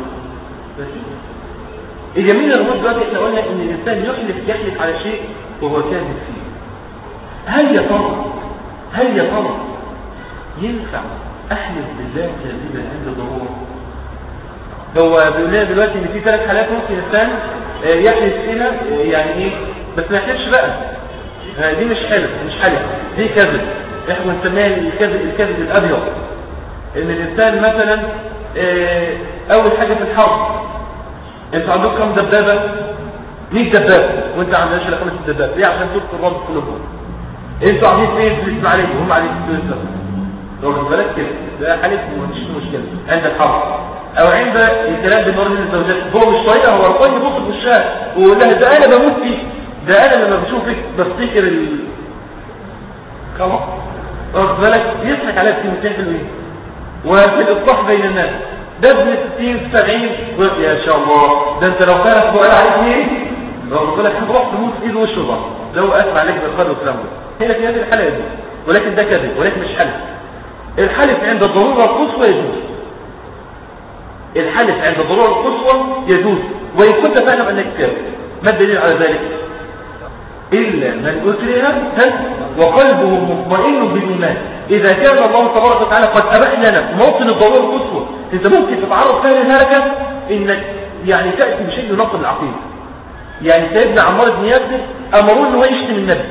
A: اليمين والنص دلوقتي احنا قلنا ان الانسان يحلف يحلف على شيء وهو كاذب فيه هل يا ترى هل يا ترى ينفع احلف بالله كاذبا عند ضروره هو بيقول لنا دلوقتي ان في ثلاث حالات ممكن الانسان آه، يحلف فيها آه، يعني ايه بس ما يحلفش بقى آه، دي مش حلف مش حلف دي كذب احنا بنسميها الكذب الكذب الابيض ان الانسان مثلا اول حاجه في الحرب انت عندك كم دبابه 100 دبابه وانت عندك الا خمس دبابات ليه عشان تلقي الرد كلهم انتوا عاملين فين في الاسماعيليه وهم عاملين في الاسماعيليه لو بالك كده ده حالف ومش مشكله عند الحرب او عند الكلام بمرض الزوجات هو مش طريقه هو الطيب يبص في الشارع ويقول لها ده انا بموت فيك ده انا لما بشوفك بفتكر ال خلاص واخد بالك يضحك عليها كلمتين حلوين وفي الاصلاح بين الناس ده ابن 60 70 يا شاء الله ده انت لو كانت سؤال عليك ايه واخد بالك هتروح تموت ايد وش بعض لو اسمع عليك بالخير والكلام ده هنا في هذه الحاله دي ولكن ده كذب ولكن مش حلف الحلف عند الضروره القصوى يجوز الحلف عند الضرورة القصوى يجوز وإن كنت تعلم أنك كافر ما الدليل على ذلك إلا من أكره وقلبه مطمئن بالإيمان إذا كان الله تبارك وتعالى قد أبح لنا موطن الضرورة القصوى أنت ممكن تتعرض فيها للهلكة إنك يعني تأتي بشيء ينقل العقيدة يعني سيدنا عمار بن ياسر أمروه أنه يشتم النبي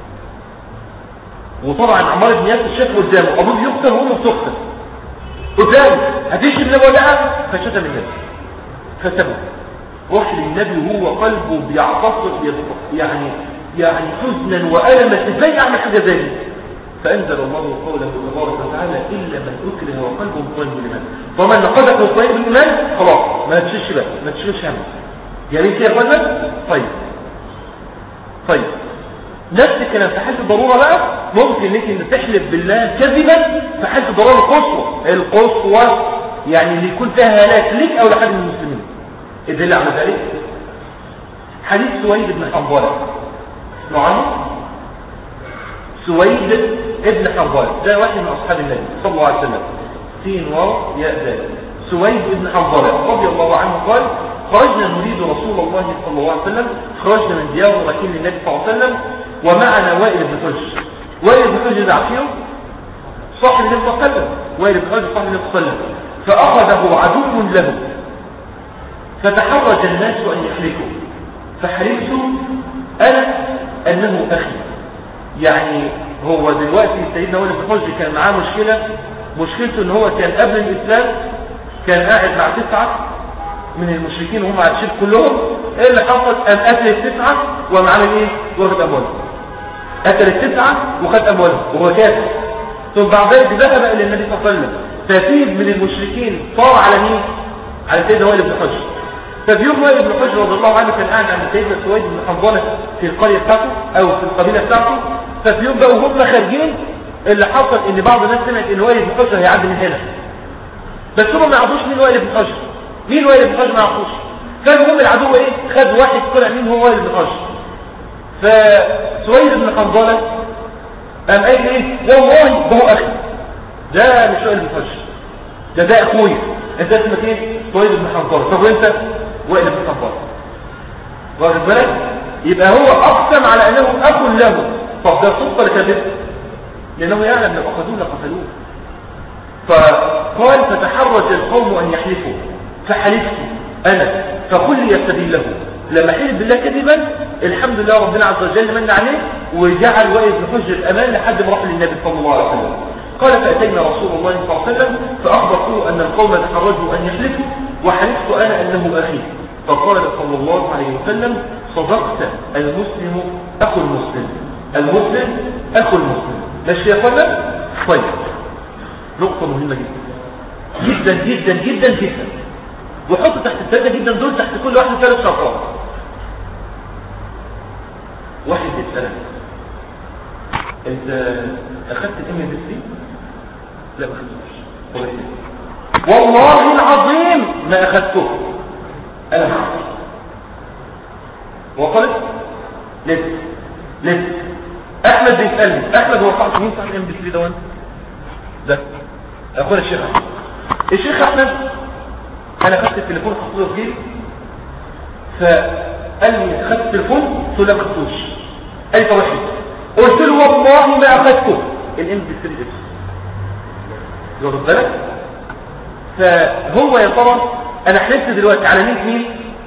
A: وطبعا عمار بن ياسر شاف قدامه أبوه يقتل وأمه بتقتل قدامه هتشتم النبي ولا لا فشتم النبي فسبه روح للنبي وهو قلبه بيعتصر يعني يعني حزنا وألما ازاي يعمل حاجة زي دي فأنزل الله قوله تبارك وتعالى إلا من أكره وقلبه مطمئن بالإيمان فمن نقضك مطمئن بالإيمان خلاص ما تشيلش بقى ما تشيلش هم يا ريت يا اخوانا طيب طيب نفس الكلام في حالة الضرورة بقى ممكن انك تحلف بالله كذبا في حالة الضرورة القصوى القصوى يعني اللي يكون فيها هلاك لك او لحد من المسلمين الدليل على ذلك حديث سويد بن حنظلة اسمعوا سويد ابن حنظلة ده واحد من اصحاب النبي صلى الله عليه وسلم سين واو ياء دال سويد بن حنظلة رضي الله عنه قال خرجنا نريد رسول الله صلى الله عليه وسلم خرجنا من ديار رايحين للنبي صلى الله عليه وسلم ومعنا وائل بن حج وائل بن حج ده عارفينه صاحب النبي صلى الله عليه وسلم وائل بن حج صاحب النبي صلى الله عليه وسلم فأخذه عدو له فتحرج الناس أن يحركوا فحرمت أنا أنه أخي يعني هو دلوقتي سيدنا وائل بن حج كان معاه مشكلة مشكلته ان هو كان قبل الإسلام كان قاعد مع تسعة من المشركين وهم على الشرك كلهم ايه اللي حصل قام قتل التسعة وقام عامل ايه واخد اموالهم قتل التسعة وخد اموالهم وهو كافر ثم بعد ذلك ذهب الى النبي صلى الله عليه وسلم ففيه من المشركين صار على مين على سيدنا وائل بن حجر ففي يوم وائل بن حجر رضي الله عنه كان قاعد عند سيدنا سويد بن حنظله في القرية بتاعته او في القبيلة بتاعته ففي يوم بقى وهم خارجين اللي حصل ان بعض الناس سمعت ان وائل بن حجر هيعدي من هنا بس هم ما يعرفوش مين وائل بن حجر مين وائل بن حجر ما يعرفوش فالمهم العدو ايه خد واحد طلع مين هو وائل بن حجر فسويد بن حنظله قام قايل ايه والله ده هو اخي ده مش وائل بن حجر ده ده اخويا انت اسمك ايه طيب بن حنظله طب وانت وائل بن حنظله واخد بالك يبقى هو اقسم على انه اخ له طب ده صدق ولا كذب لانه يعلم لو اخذوه لقتلوه فقال فتحرج القوم ان يحلفوا فحلفت انا فكل يستدين له لما حلف بالله كذبا الحمد لله ربنا عز وجل من عليه وجعل وائل بن حجر الامان لحد ما راح للنبي صلى الله عليه وسلم قال فأتينا رسول الله صلى الله عليه وسلم فأخبرته أن القوم تحرجوا أن يحلفوا وحلفت أنا أنه أخي فقال صلى الله عليه وسلم صدقت المسلم أخو المسلم المسلم أخو المسلم ماشي يا فندم طيب نقطة مهمة جدا جدا جدا جدا جدا وحط تحت الثلاثة جدا دول تحت كل واحد ثلاث شرطات واحد السلام انت اخذت الام بي سي لا ما اخذتوش والله العظيم ما اخذته انا ما وصلت لسه لسه احمد بيسالني احمد هو صاحب مين صاحب الام بي 3 ده وانت ده اخونا الشيخ احمد الشيخ احمد انا خدت التليفون حطيته في جيبي فقال لي خدت التليفون قلت له ما خدتوش قال لي طب قلت له والله ما اخدته الام بي 3 اكس واخد بالك فهو يا ترى انا حلفت دلوقتي على مين مين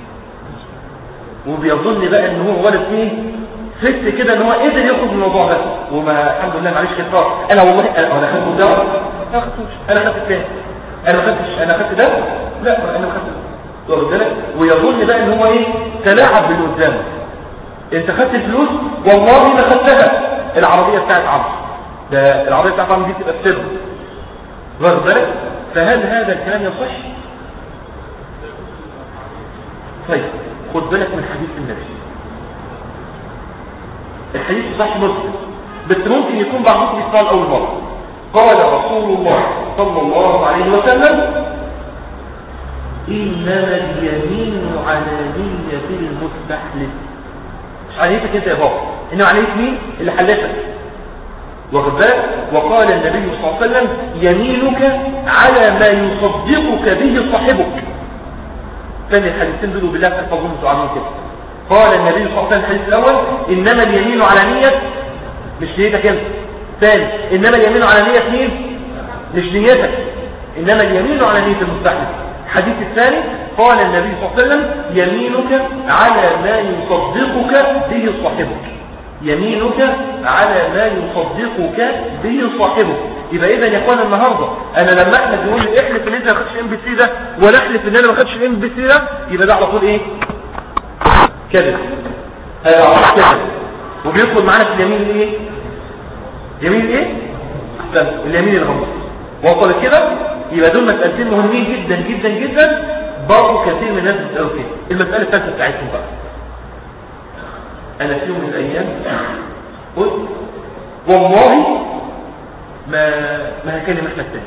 A: وبيظن بقى ان هو ولد مين فت كده ان هو قدر يخرج من الموضوع ده وما الحمد لله معلش خطار انا والله انا انا خدت ده ما خدتوش انا خدت الثاني انا ما خدتش انا خدت ده لا انا ما خدتش واخد بالك ويظن بقى ان هو ايه تلاعب باللي قدامه انت خدت الفلوس والله ما خدتها العربيه بتاعت عمرو ده العربيه بتاعت عمرو دي تبقى السر واخد بالك فهل هذا الكلام يصح طيب خد بالك من حديث النبي الحديث صح مسلم بس ممكن يكون بعضكم يسمعه اول مره قال رسول الله صلى الله عليه وسلم إنما اليمين على نية المستحلف مش عليتك انت يا بابا انه عليك مين اللي حلفك واخد بالك وقال النبي صلى الله عليه وسلم يمينك على ما يصدقك به صاحبك ثاني الحديثين دول بالله تحفظون تعلمون كده قال النبي صلى الله عليه وسلم الحديث الاول انما اليمين على نيه مش نيتك انت ثاني انما اليمين على نيه مين مش نيتك انما اليمين على نيه المستحلف الحديث الثاني قال النبي صلى الله عليه وسلم يمينك على ما يصدقك به صاحبك يمينك على ما يصدقك به صاحبك يبقى اذا يا اخوانا النهارده انا لما احمد يقول لي احلف ان انت ما خدتش الام بي سي ده ولا احلف ان انا ما خدتش الام بي سي ده يبقى ده على طول ايه كذب هذا على طول كذب وبيدخل معانا في اليمين ايه يمين ايه لا اليمين الغمض وصل كده يبقى دول مسألتين مهمين جدا جدا جدا برضه كثير من الناس بيسألوا فيها المسألة الثالثة بتاعتهم بقى أنا في يوم من الأيام قلت والله ما ما هكلم أحمد تاني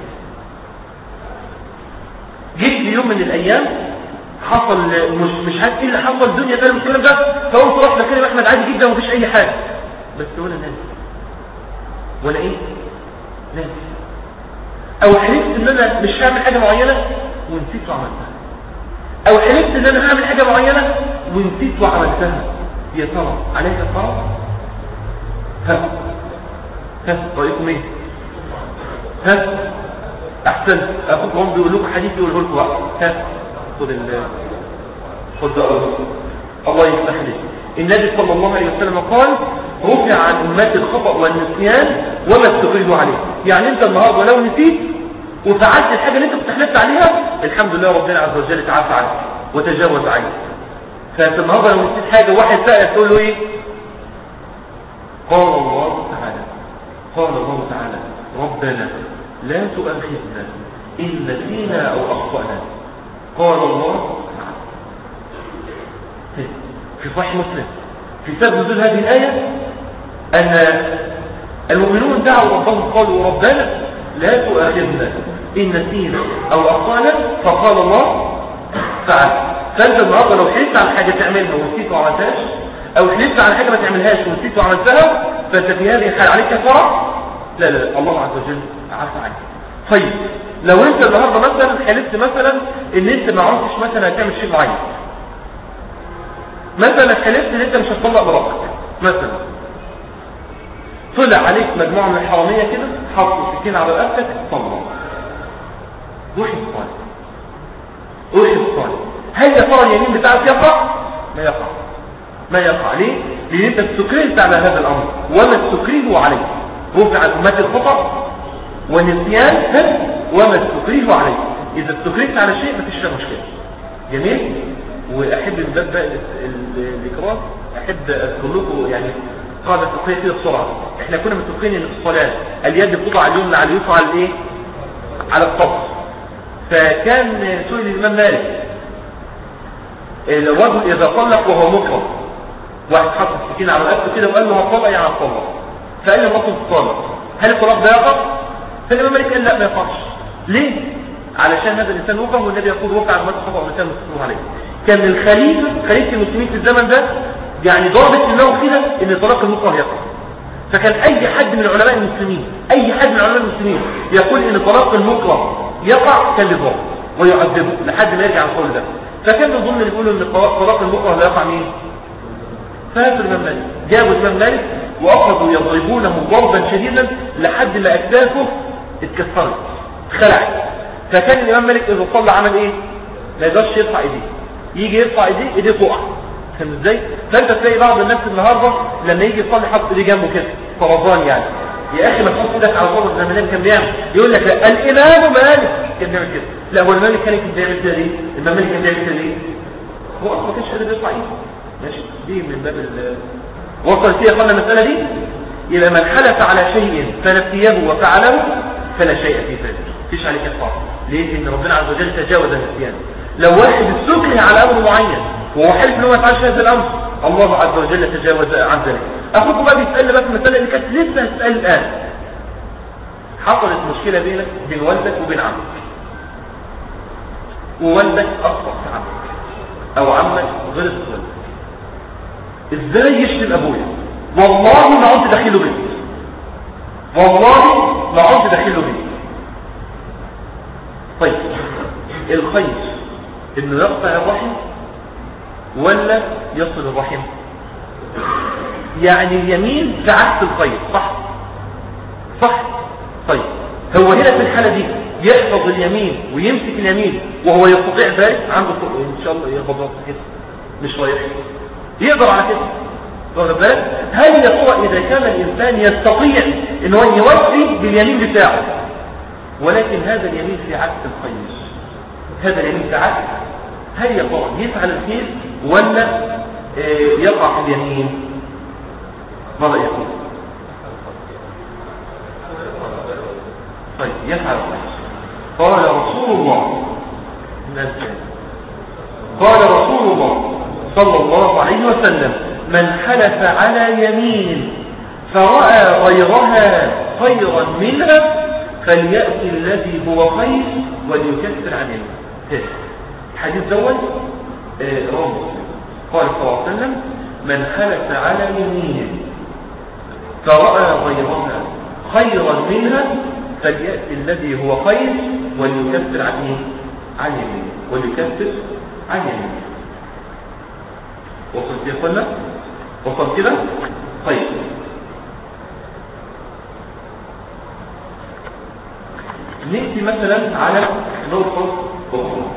A: جيت في يوم من الأيام حصل مش مش عارف ايه اللي حصل الدنيا ده الكلام ده فقلت رحت اكلم احمد عادي جدا ومفيش اي حاجه بس وانا ناسي وانا ايه ناسي او حلفت ان انا مش هعمل حاجه معينه ونسيت وعملتها او حلفت ان انا هعمل حاجه معينه ونسيت وعملتها يا ترى عليك الفرض ها ها رايكم ايه ها احسن اخوكم هم بيقول لكم حديث يقوله لكم بقى ها خد ال خد ده الله يفتح لك النبي صلى الله عليه وسلم قال رفع عن امات الخطا والنسيان وما استقروا عليه يعني انت النهارده لو نسيت وفعلت الحاجه اللي انت كنت حلفت عليها الحمد لله ربنا عز وجل تعافى عنك وتجاوز عنك فانت النهارده لو نسيت حاجه واحد سأل تقول له ايه قال الله تعالى قال الله تعالى ربنا لا تؤاخذنا ان نسينا او اخطانا قال الله في صحيح مسلم في سبب نزول هذه الآية أن المؤمنون دعوا ربهم قالوا ربنا لا تؤاخذنا إن نسينا أو أخطانا فقال الله فعل فأنت النهارده لو حلفت على حاجة تعملها ونسيت وعملتهاش أو حلفت على حاجة ما تعملهاش ونسيت وعملتها فأنت في هذه الحالة عليك كفارة لا لا لا الله عز وجل عفى عنك طيب لو انت النهارده مثلا حلفت مثلا ان انت ما عرفتش مثلا هتعمل شيء معين مثلا حلفت ان انت مش هتطلق مراتك مثلا طلع عليك مجموعه من الحراميه كده حطوا سكين على رقبتك طلق روح الصلاه روح الصلاه هل يا ترى اليمين بتاعك يقع ما يقع ما يقع ليه لان انت استكرهت على هذا الامر وما استكرهوا عليه رفع امات الخطا والنسيان وما استكرهوا عليه اذا استكرهت على شيء ما فيش مشكله جميل واحب من باب الاكراه احب اذكر لكم يعني قاعده فقهيه كده بسرعه احنا كنا متفقين ان في الصلاه اليد بتوضع اليمنى على اليسرى على الايه على القبض فكان سئل الامام مالك الرجل اذا طلق وهو مكره واحد حط السكين على رقبته كده وقال له هتطلق يعني هتطلق فقال له مطلق تطلق هل الطلاق ده يقع فالامام مالك قال لا ما يقعش ليه علشان هذا الانسان وقع والنبي يقول وقع على مات خطا والانسان مسلم عليه كان الخليفه خليفه المسلمين في الزمن ده يعني ضربت دماغه كده ان طلاق المكره يقع فكان اي حد من علماء المسلمين اي حد من علماء المسلمين يقول ان طلاق المكره يقع كان لضرب ويعذبه لحد ما يرجع القول ده فكان من ضمن اللي بيقولوا ان طلاق المكره لا يقع مين فاتوا الامام مالك جابوا الامام مالك واخذوا يضربونه ضربا شديدا لحد ما اكتافه اتكسرت خلعت فكان الامام مالك اذا صلى عمل ايه ما يقدرش يرفع ايديه يجي يرفع ايديه ايديه تقع فاهم ازاي فانت تلاقي بعض الناس النهارده لما يجي يصلي حط ايديه جنبه كده فرضان يعني يا اخي ما تحط ايدك على صدر زي ما كان بيعمل يقول لك لا الامام مالك كان بيعمل كده لا هو الامام كان بيعمل كده ليه الامام مالك كان بيعمل كده ليه هو اصلا ما كانش قادر يرفع ايده ماشي دي من باب وصلت فيها قلنا المساله دي الى من حلف على شيء فنسيه وفعله فلا شيء في ذلك فيش عليه كفاره ليه لان ربنا عز وجل تجاوز النسيان لو واحد استكره على امر معين وهو حلف انه ما يفعلش هذا الامر الله عز وجل تجاوز عن ذلك اخوكم بقى بيسال بس المساله اللي كانت لسه هتسال الان حصلت مشكله بينك بين والدك وبين عمك ووالدك اخطا في عمك او عمك غلط في والدك ازاي يشتم ابويا والله ما عدت داخله بيت والله ما عدت داخله بيت طيب الخير انه يقطع الرحم ولا يصل الرحم يعني اليمين في عكس الخير صح صح طيب هو هنا في الحالة دي يحفظ اليمين ويمسك اليمين وهو يستطيع ذلك عنده ان شاء الله يقبض كده مش رايح يقدر على كده واخد بالك هل يا ترى اذا كان الانسان يستطيع ان هو يوفي باليمين بتاعه ولكن هذا اليمين في عكس الخير هذا اليمين في عكس هل يا ترى يفعل الخير ولا آه، يقع في اليمين ماذا يقول طيب يفعل الخير قال رسول الله قال رسول الله صلى الله عليه وسلم من حلف على يمين فرأى غيرها خيرا منها فليأتي الذي هو خير وليكفر عن يمين حديث دوت آه، رواه قال صلى الله عليه وسلم من حلف على يمين فرأى غيرها خيرا منها فليأتي الذي هو خير وليكفر عن إيه؟ عن يمين وليكفر عن يمين وصلت يا اخوانا وصلت كده طيب نأتي مثلا على نقطة أخرى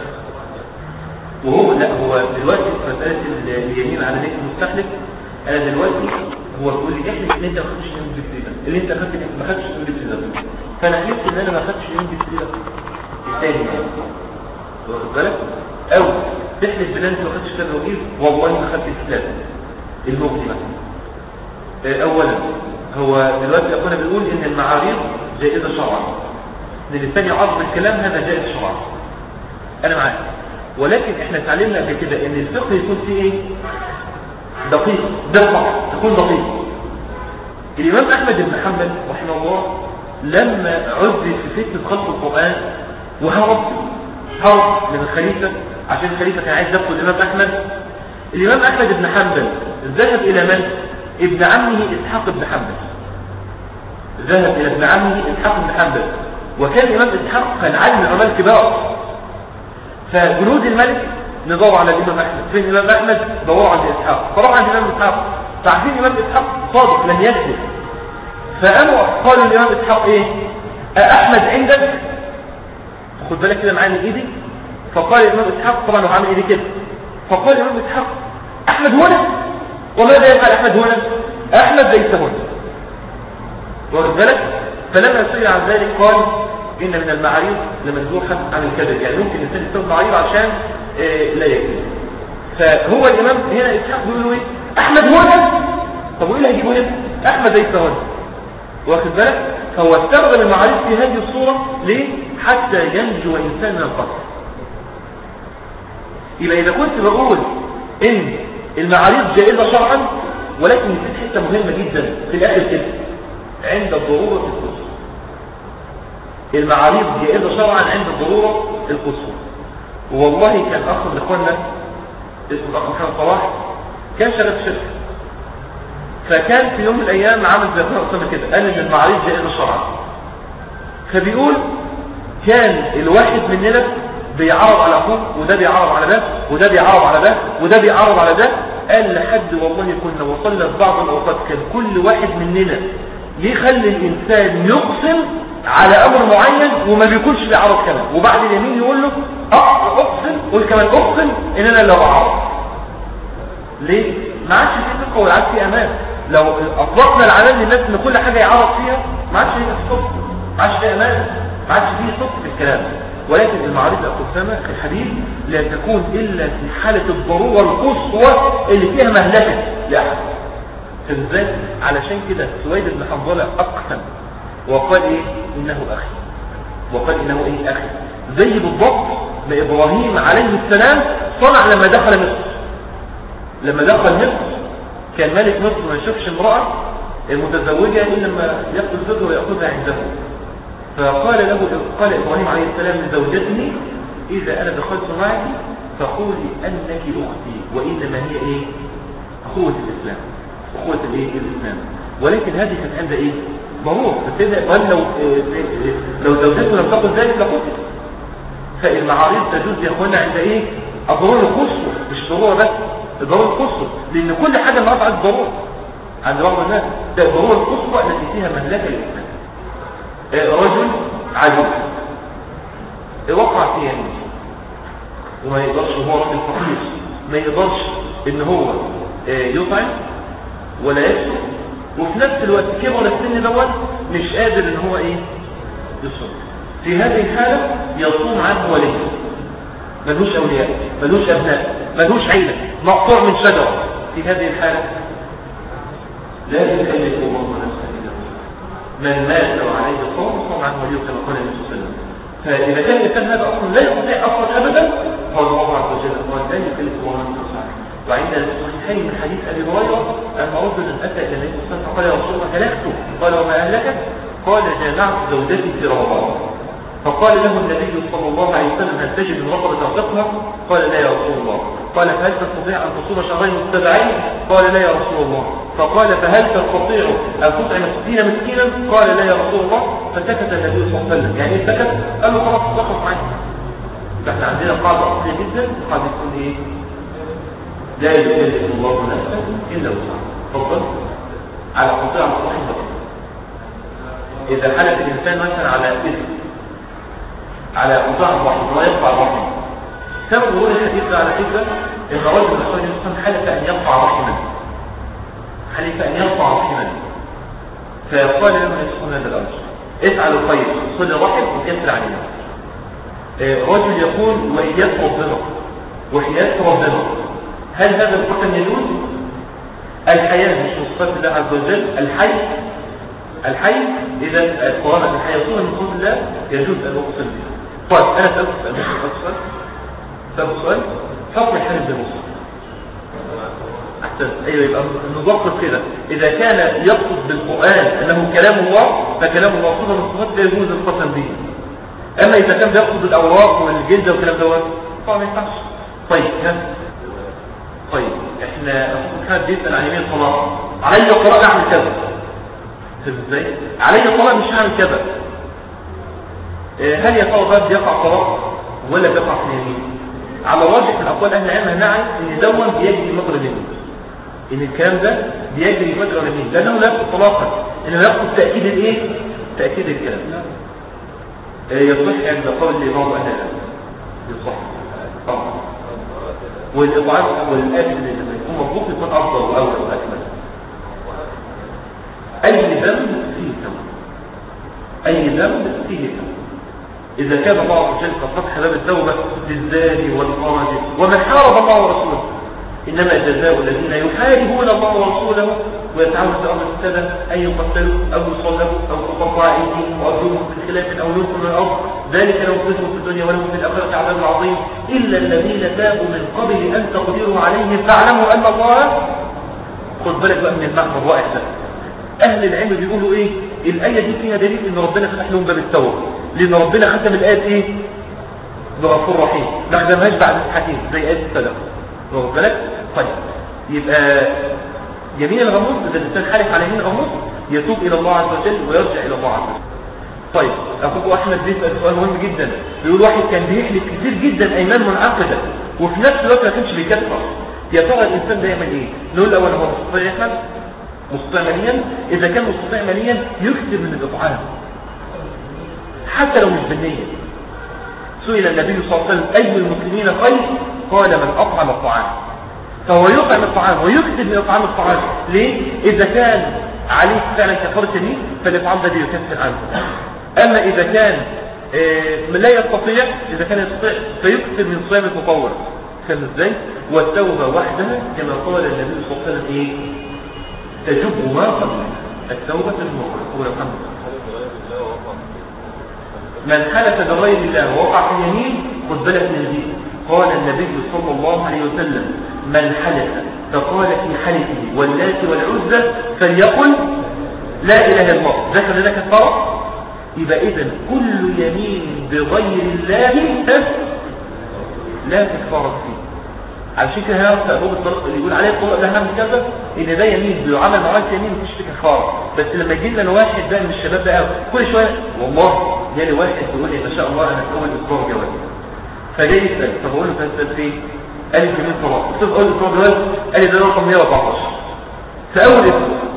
A: وهو لا هو دلوقتي في مسألة اليمين على نية المستحلف أنا دلوقتي هو بيقول لي احلف ان انت ما خدتش يمين بالكريدة اللي انت خدت ما خدتش يمين بالكريدة فانا حلفت ان انا ما خدتش يمين بالكريدة الثاني يعني واخد بالك او تحلف بان انت ما خدتش كتاب الوكيل والله ما خدت الكتاب المفتي مثلا آه، اولا هو دلوقتي اخونا بيقول ان المعاريض جائزه شرعا ان الانسان يعرض الكلام هذا جائز شرعا انا معاك ولكن احنا اتعلمنا قبل كده ان الفقه يكون فيه ايه دقيق دقة تكون دقيق الامام احمد بن حنبل رحمه الله لما عذب في فتنه خلق القران وهرب هرب من الخليفه عشان الخليفة كان عايز يدخل الإمام أحمد الإمام أحمد بن حنبل ذهب إلى من؟ ابن عمه إسحاق بن حنبل ذهب إلى ابن عمه إسحاق بن حنبل وكان الإمام إسحاق كان عالم العلماء الكبار فجنود الملك ندور على الإمام أحمد فين الإمام أحمد دوروا على إسحاق فراح عند الإمام إسحاق فعارفين الإمام إسحاق صادق لم يكذب فقالوا قالوا الإمام إسحاق إيه أحمد عندك خد بالك كده معايا من إيدي فقال الإمام إسحاق طبعا هو عامل إيدي كده فقال الإمام إسحاق أحمد هنا وماذا يفعل أحمد هنا أحمد ليس هنا واخد بالك فلما سئل عن ذلك قال إن من المعاريض لمنزوحة عن الكذب يعني ممكن الإنسان يستخدم معاريض عشان إيه لا يكذب فهو الإمام هنا إسحاق بيقول له إيه أحمد هنا طب وإيه اللي هيجيبه هنا أحمد ليس هنا واخد بالك فهو استخدم المعاريض في هذه الصورة ليه حتى ينجو إنسان من القتل يبقى إذا كنت بقول إن المعاريض جائزة شرعا ولكن في حتة مهمة جدا في الآخر كده عند الضرورة القصوى المعاريض جائزة شرعا عند الضرورة القصوى والله كان أخ من إخواننا اسمه الأخ محمد صلاح كان شغال في شركة فكان في يوم من الأيام عمل زي أخونا أسامة كده قال إن المعاريض جائزة شرعا فبيقول كان الواحد مننا بيعرض على أخوه وده بيعرض على ده وده بيعرض على ده وده بيعرض على ده قال لحد والله كنا وصلنا في بعض الأوقات كان كل واحد مننا يخلي الإنسان يقسم على أمر معين وما بيكونش بيعرض كمان وبعد اليمين يقول له أقسم قول كمان أقسم إن أنا اللي بعرض ليه؟ ما عادش في ثقة ولا عادش في أمان لو أطلقنا العمل للناس إن كل حاجة يعرض فيها ما عادش في صدق ما عادش في أمان ما عادش في صدق في الكلام ولكن المعارض الأقسامة في الحديث لا تكون إلا في حالة الضرورة القصوى اللي فيها مهلكة لأحد فازاي علشان كده سويد بن حنظلة أقسم وقال إيه إنه أخي وقال إنه إيه أخي زي بالضبط ما إبراهيم عليه السلام صنع لما دخل مصر لما دخل مصر كان ملك مصر ما يشوفش امرأة المتزوجة إلا لما يقتل زوجها ويأخذها عنده فقال له قال إبراهيم عليه السلام لزوجته إذا أنا دخلت معك فقولي أنك أختي وإنما هي إيه أخوة الإسلام أخوة الإيه الإسلام ولكن هذه كانت عند إيه ضرورة فسيدنا قال لو لو زوجته لم تقل ذلك لقتل فالمعارض تجوز يا اخوانا عند ايه الضرورة القصوى مش ضرورة بس الضرورة القصوى لان كل حاجة النهارده عند ضرورة عند بعض الناس ده الضرورة القصوى التي فيها مهلكة للإسلام رجل عجوز وقع فيها يمين وما يقدرش هو راجل فقير ما يقدرش ان هو يطعم ولا يكسب وفي نفس الوقت كبر السن دوت مش قادر ان هو ايه يصوم في هذه الحالة يصوم عنه وليه ملوش اولياء ملوش ابناء ملوش عيلة مقطوع من شجرة في هذه الحالة لا يكلف الله نفسا الا من مات وعليه صوم صوم عنه وليه كما قال النبي صلى الله عليه وسلم فاذا كان الانسان هذا اصلا لا يستطيع اصلا ابدا قال الله عز وجل قال لا يكلف الله نفسا وعند الصحيحين من حديث ابي هريره ان رجلا اتى الى النبي صلى الله عليه وسلم فقال يا رسول الله هلكت قال وما اهلكت قال جامعت زوجتي في رمضان فقال له النبي صلى الله عليه وسلم هل تجد الرقبة ترققها قال لا يا رسول الله قال فهل تستطيع أن تصوم شهرين متبعين قال لا يا رسول الله فقال فهل تستطيع أن تطعم ستين مسكينا قال لا يا رسول الله فسكت النبي صلى الله عليه وسلم يعني ايه سكت قال له خلاص تخلص معاك فاحنا عندنا قاعدة أصلية جدا قاعدة تكون ايه لا يكلف الله نفسا إلا وسعها تفضل على قطيع الصحيح إذا حلف الإنسان مثلا على إثم على قطاع الرحم لا يقطع الرحم سبب ورود الحديث على فكرة ان رجل من الرسول صلى حلف ان يقطع رحما حلف ان يقطع رحما فيقال له يسكن هذا الامر افعل الخير صل الرحم وكسر عليه رجل يقول وإياك ربنا وحياة ربنا هل هذا الحكم يجوز الحياة مش مصفات الله عز وجل الحي الحي إذا قرانة الحياة صورة من صوت الله يجوز أن أقسم بها طيب أنا سألت سؤال سؤال سألت سؤال حكم الحالف بالمصر أحسن أيوة يبقى نضبط كده إذا كان يقصد بالقرآن أنه كلام الله فكلام الله صورة من صفات لا يجوز القسم به أما إذا كان بيقصد الأوراق والجلد والكلام دوت طبعا ما ينفعش طيب ها طيب احنا كان بيسأل عن يمين الصلاة علي قراءة أعمل كذا ازاي علي قراءة مش هعمل كذا آه، هل يا ترى ده بيقع طلاق ولا بيقع في اليمين على راجح من اقوال اهل العلم نعم ان دون بيجري مجرى اليمين ان الكلام ده بيجري مجرى اليمين لانه لا يقصد طلاقا انه يقصد تاكيد الايه تاكيد الكلام آه، يصح عند قول بعض اهل العلم يصح طبعا والاطعام والاكل لما يكون مطلوب يكون افضل واولى واكمل اي ذنب فيه توبه اي ذنب فيه توبه إذا كان الله عز وجل قد فتح باب التوبة للزاني والخارج ومن حارب الله ورسوله إنما جزاء الذين يحاربون الله ورسوله ويتعاون في أمر السنة أن يقتلوا أو يصلبوا أو تقطع أيديهم وأرجلهم من خلاف أو يلقوا من الأرض ذلك لو خزوا في الدنيا ولهم في الآخرة عذاب عظيم إلا الذين تابوا من قبل أن تقدروا عليهم فاعلموا أن الله خد بالك بقى من المعنى الرائع ده أهل العلم بيقولوا إيه الآية دي فيها دليل إن ربنا فتح لهم باب التوبة لأن ربنا ختم الآية إيه بغفور رحيم ما ختمهاش بعد الحكيم زي آية السلام واخد بالك طيب يبقى يمين الغموس إذا الإنسان حالف على يمين الغموس يتوب إلى الله عز وجل ويرجع إلى الله عز وجل طيب أخوك أحمد بيسأل سؤال مهم جدا بيقول واحد كان بيحلف كتير جدا أيمان منعقدة وفي نفس الوقت ما كانش بيكفر يا ترى الإنسان ده يعمل إيه؟ نقول له أولا هو مستطيع يا أحمد مستطيع ماليا إذا كان مستطيع ماليا يكثر من الإطعام حتى لو مش بالنية سئل النبي صلى الله عليه وسلم أي المسلمين خير قال من أطعم الطعام فهو يطعم الطعام ويكتب من إطعام الطعام ليه؟ إذا كان عليه فعلا كفارة يمين فالإطعام ده بيكفر عنه أما إذا كان آه، لا يستطيع إذا كان يستطيع فيكثر من صيام التطوع فاهم ازاي؟ والتوبة وحدها كما قال النبي صلى الله عليه وسلم إيه؟ تجب ما قبل التوبة تجب ما قبل هو محمد من حلف بغير الله ووقع في اليمين خد بالك من دي قال النبي صلى الله عليه وسلم من حلف فقال في حلفه واللات والعزى فليقل لا اله الا الله ذكر لك الطرف يبقى اذا كل يمين بغير الله لا كفاره فيه علشان كده هيعرف ابواب الطرق اللي يقول عليه الطرق ده هم كذا ان ده يمين بيعمل معاه يمين مفيش فيه كفاره بس لما يجي لنا واحد بقى من الشباب ده كل شويه والله جالي واحد بيقول لي ما شاء الله انا في اول اسبوع جواز فجاي يسال طب اقول له تسال فين؟ قال لي كمين طلاق قلت له اول اسبوع جواز قال لي ده رقم 114 في اول اسبوع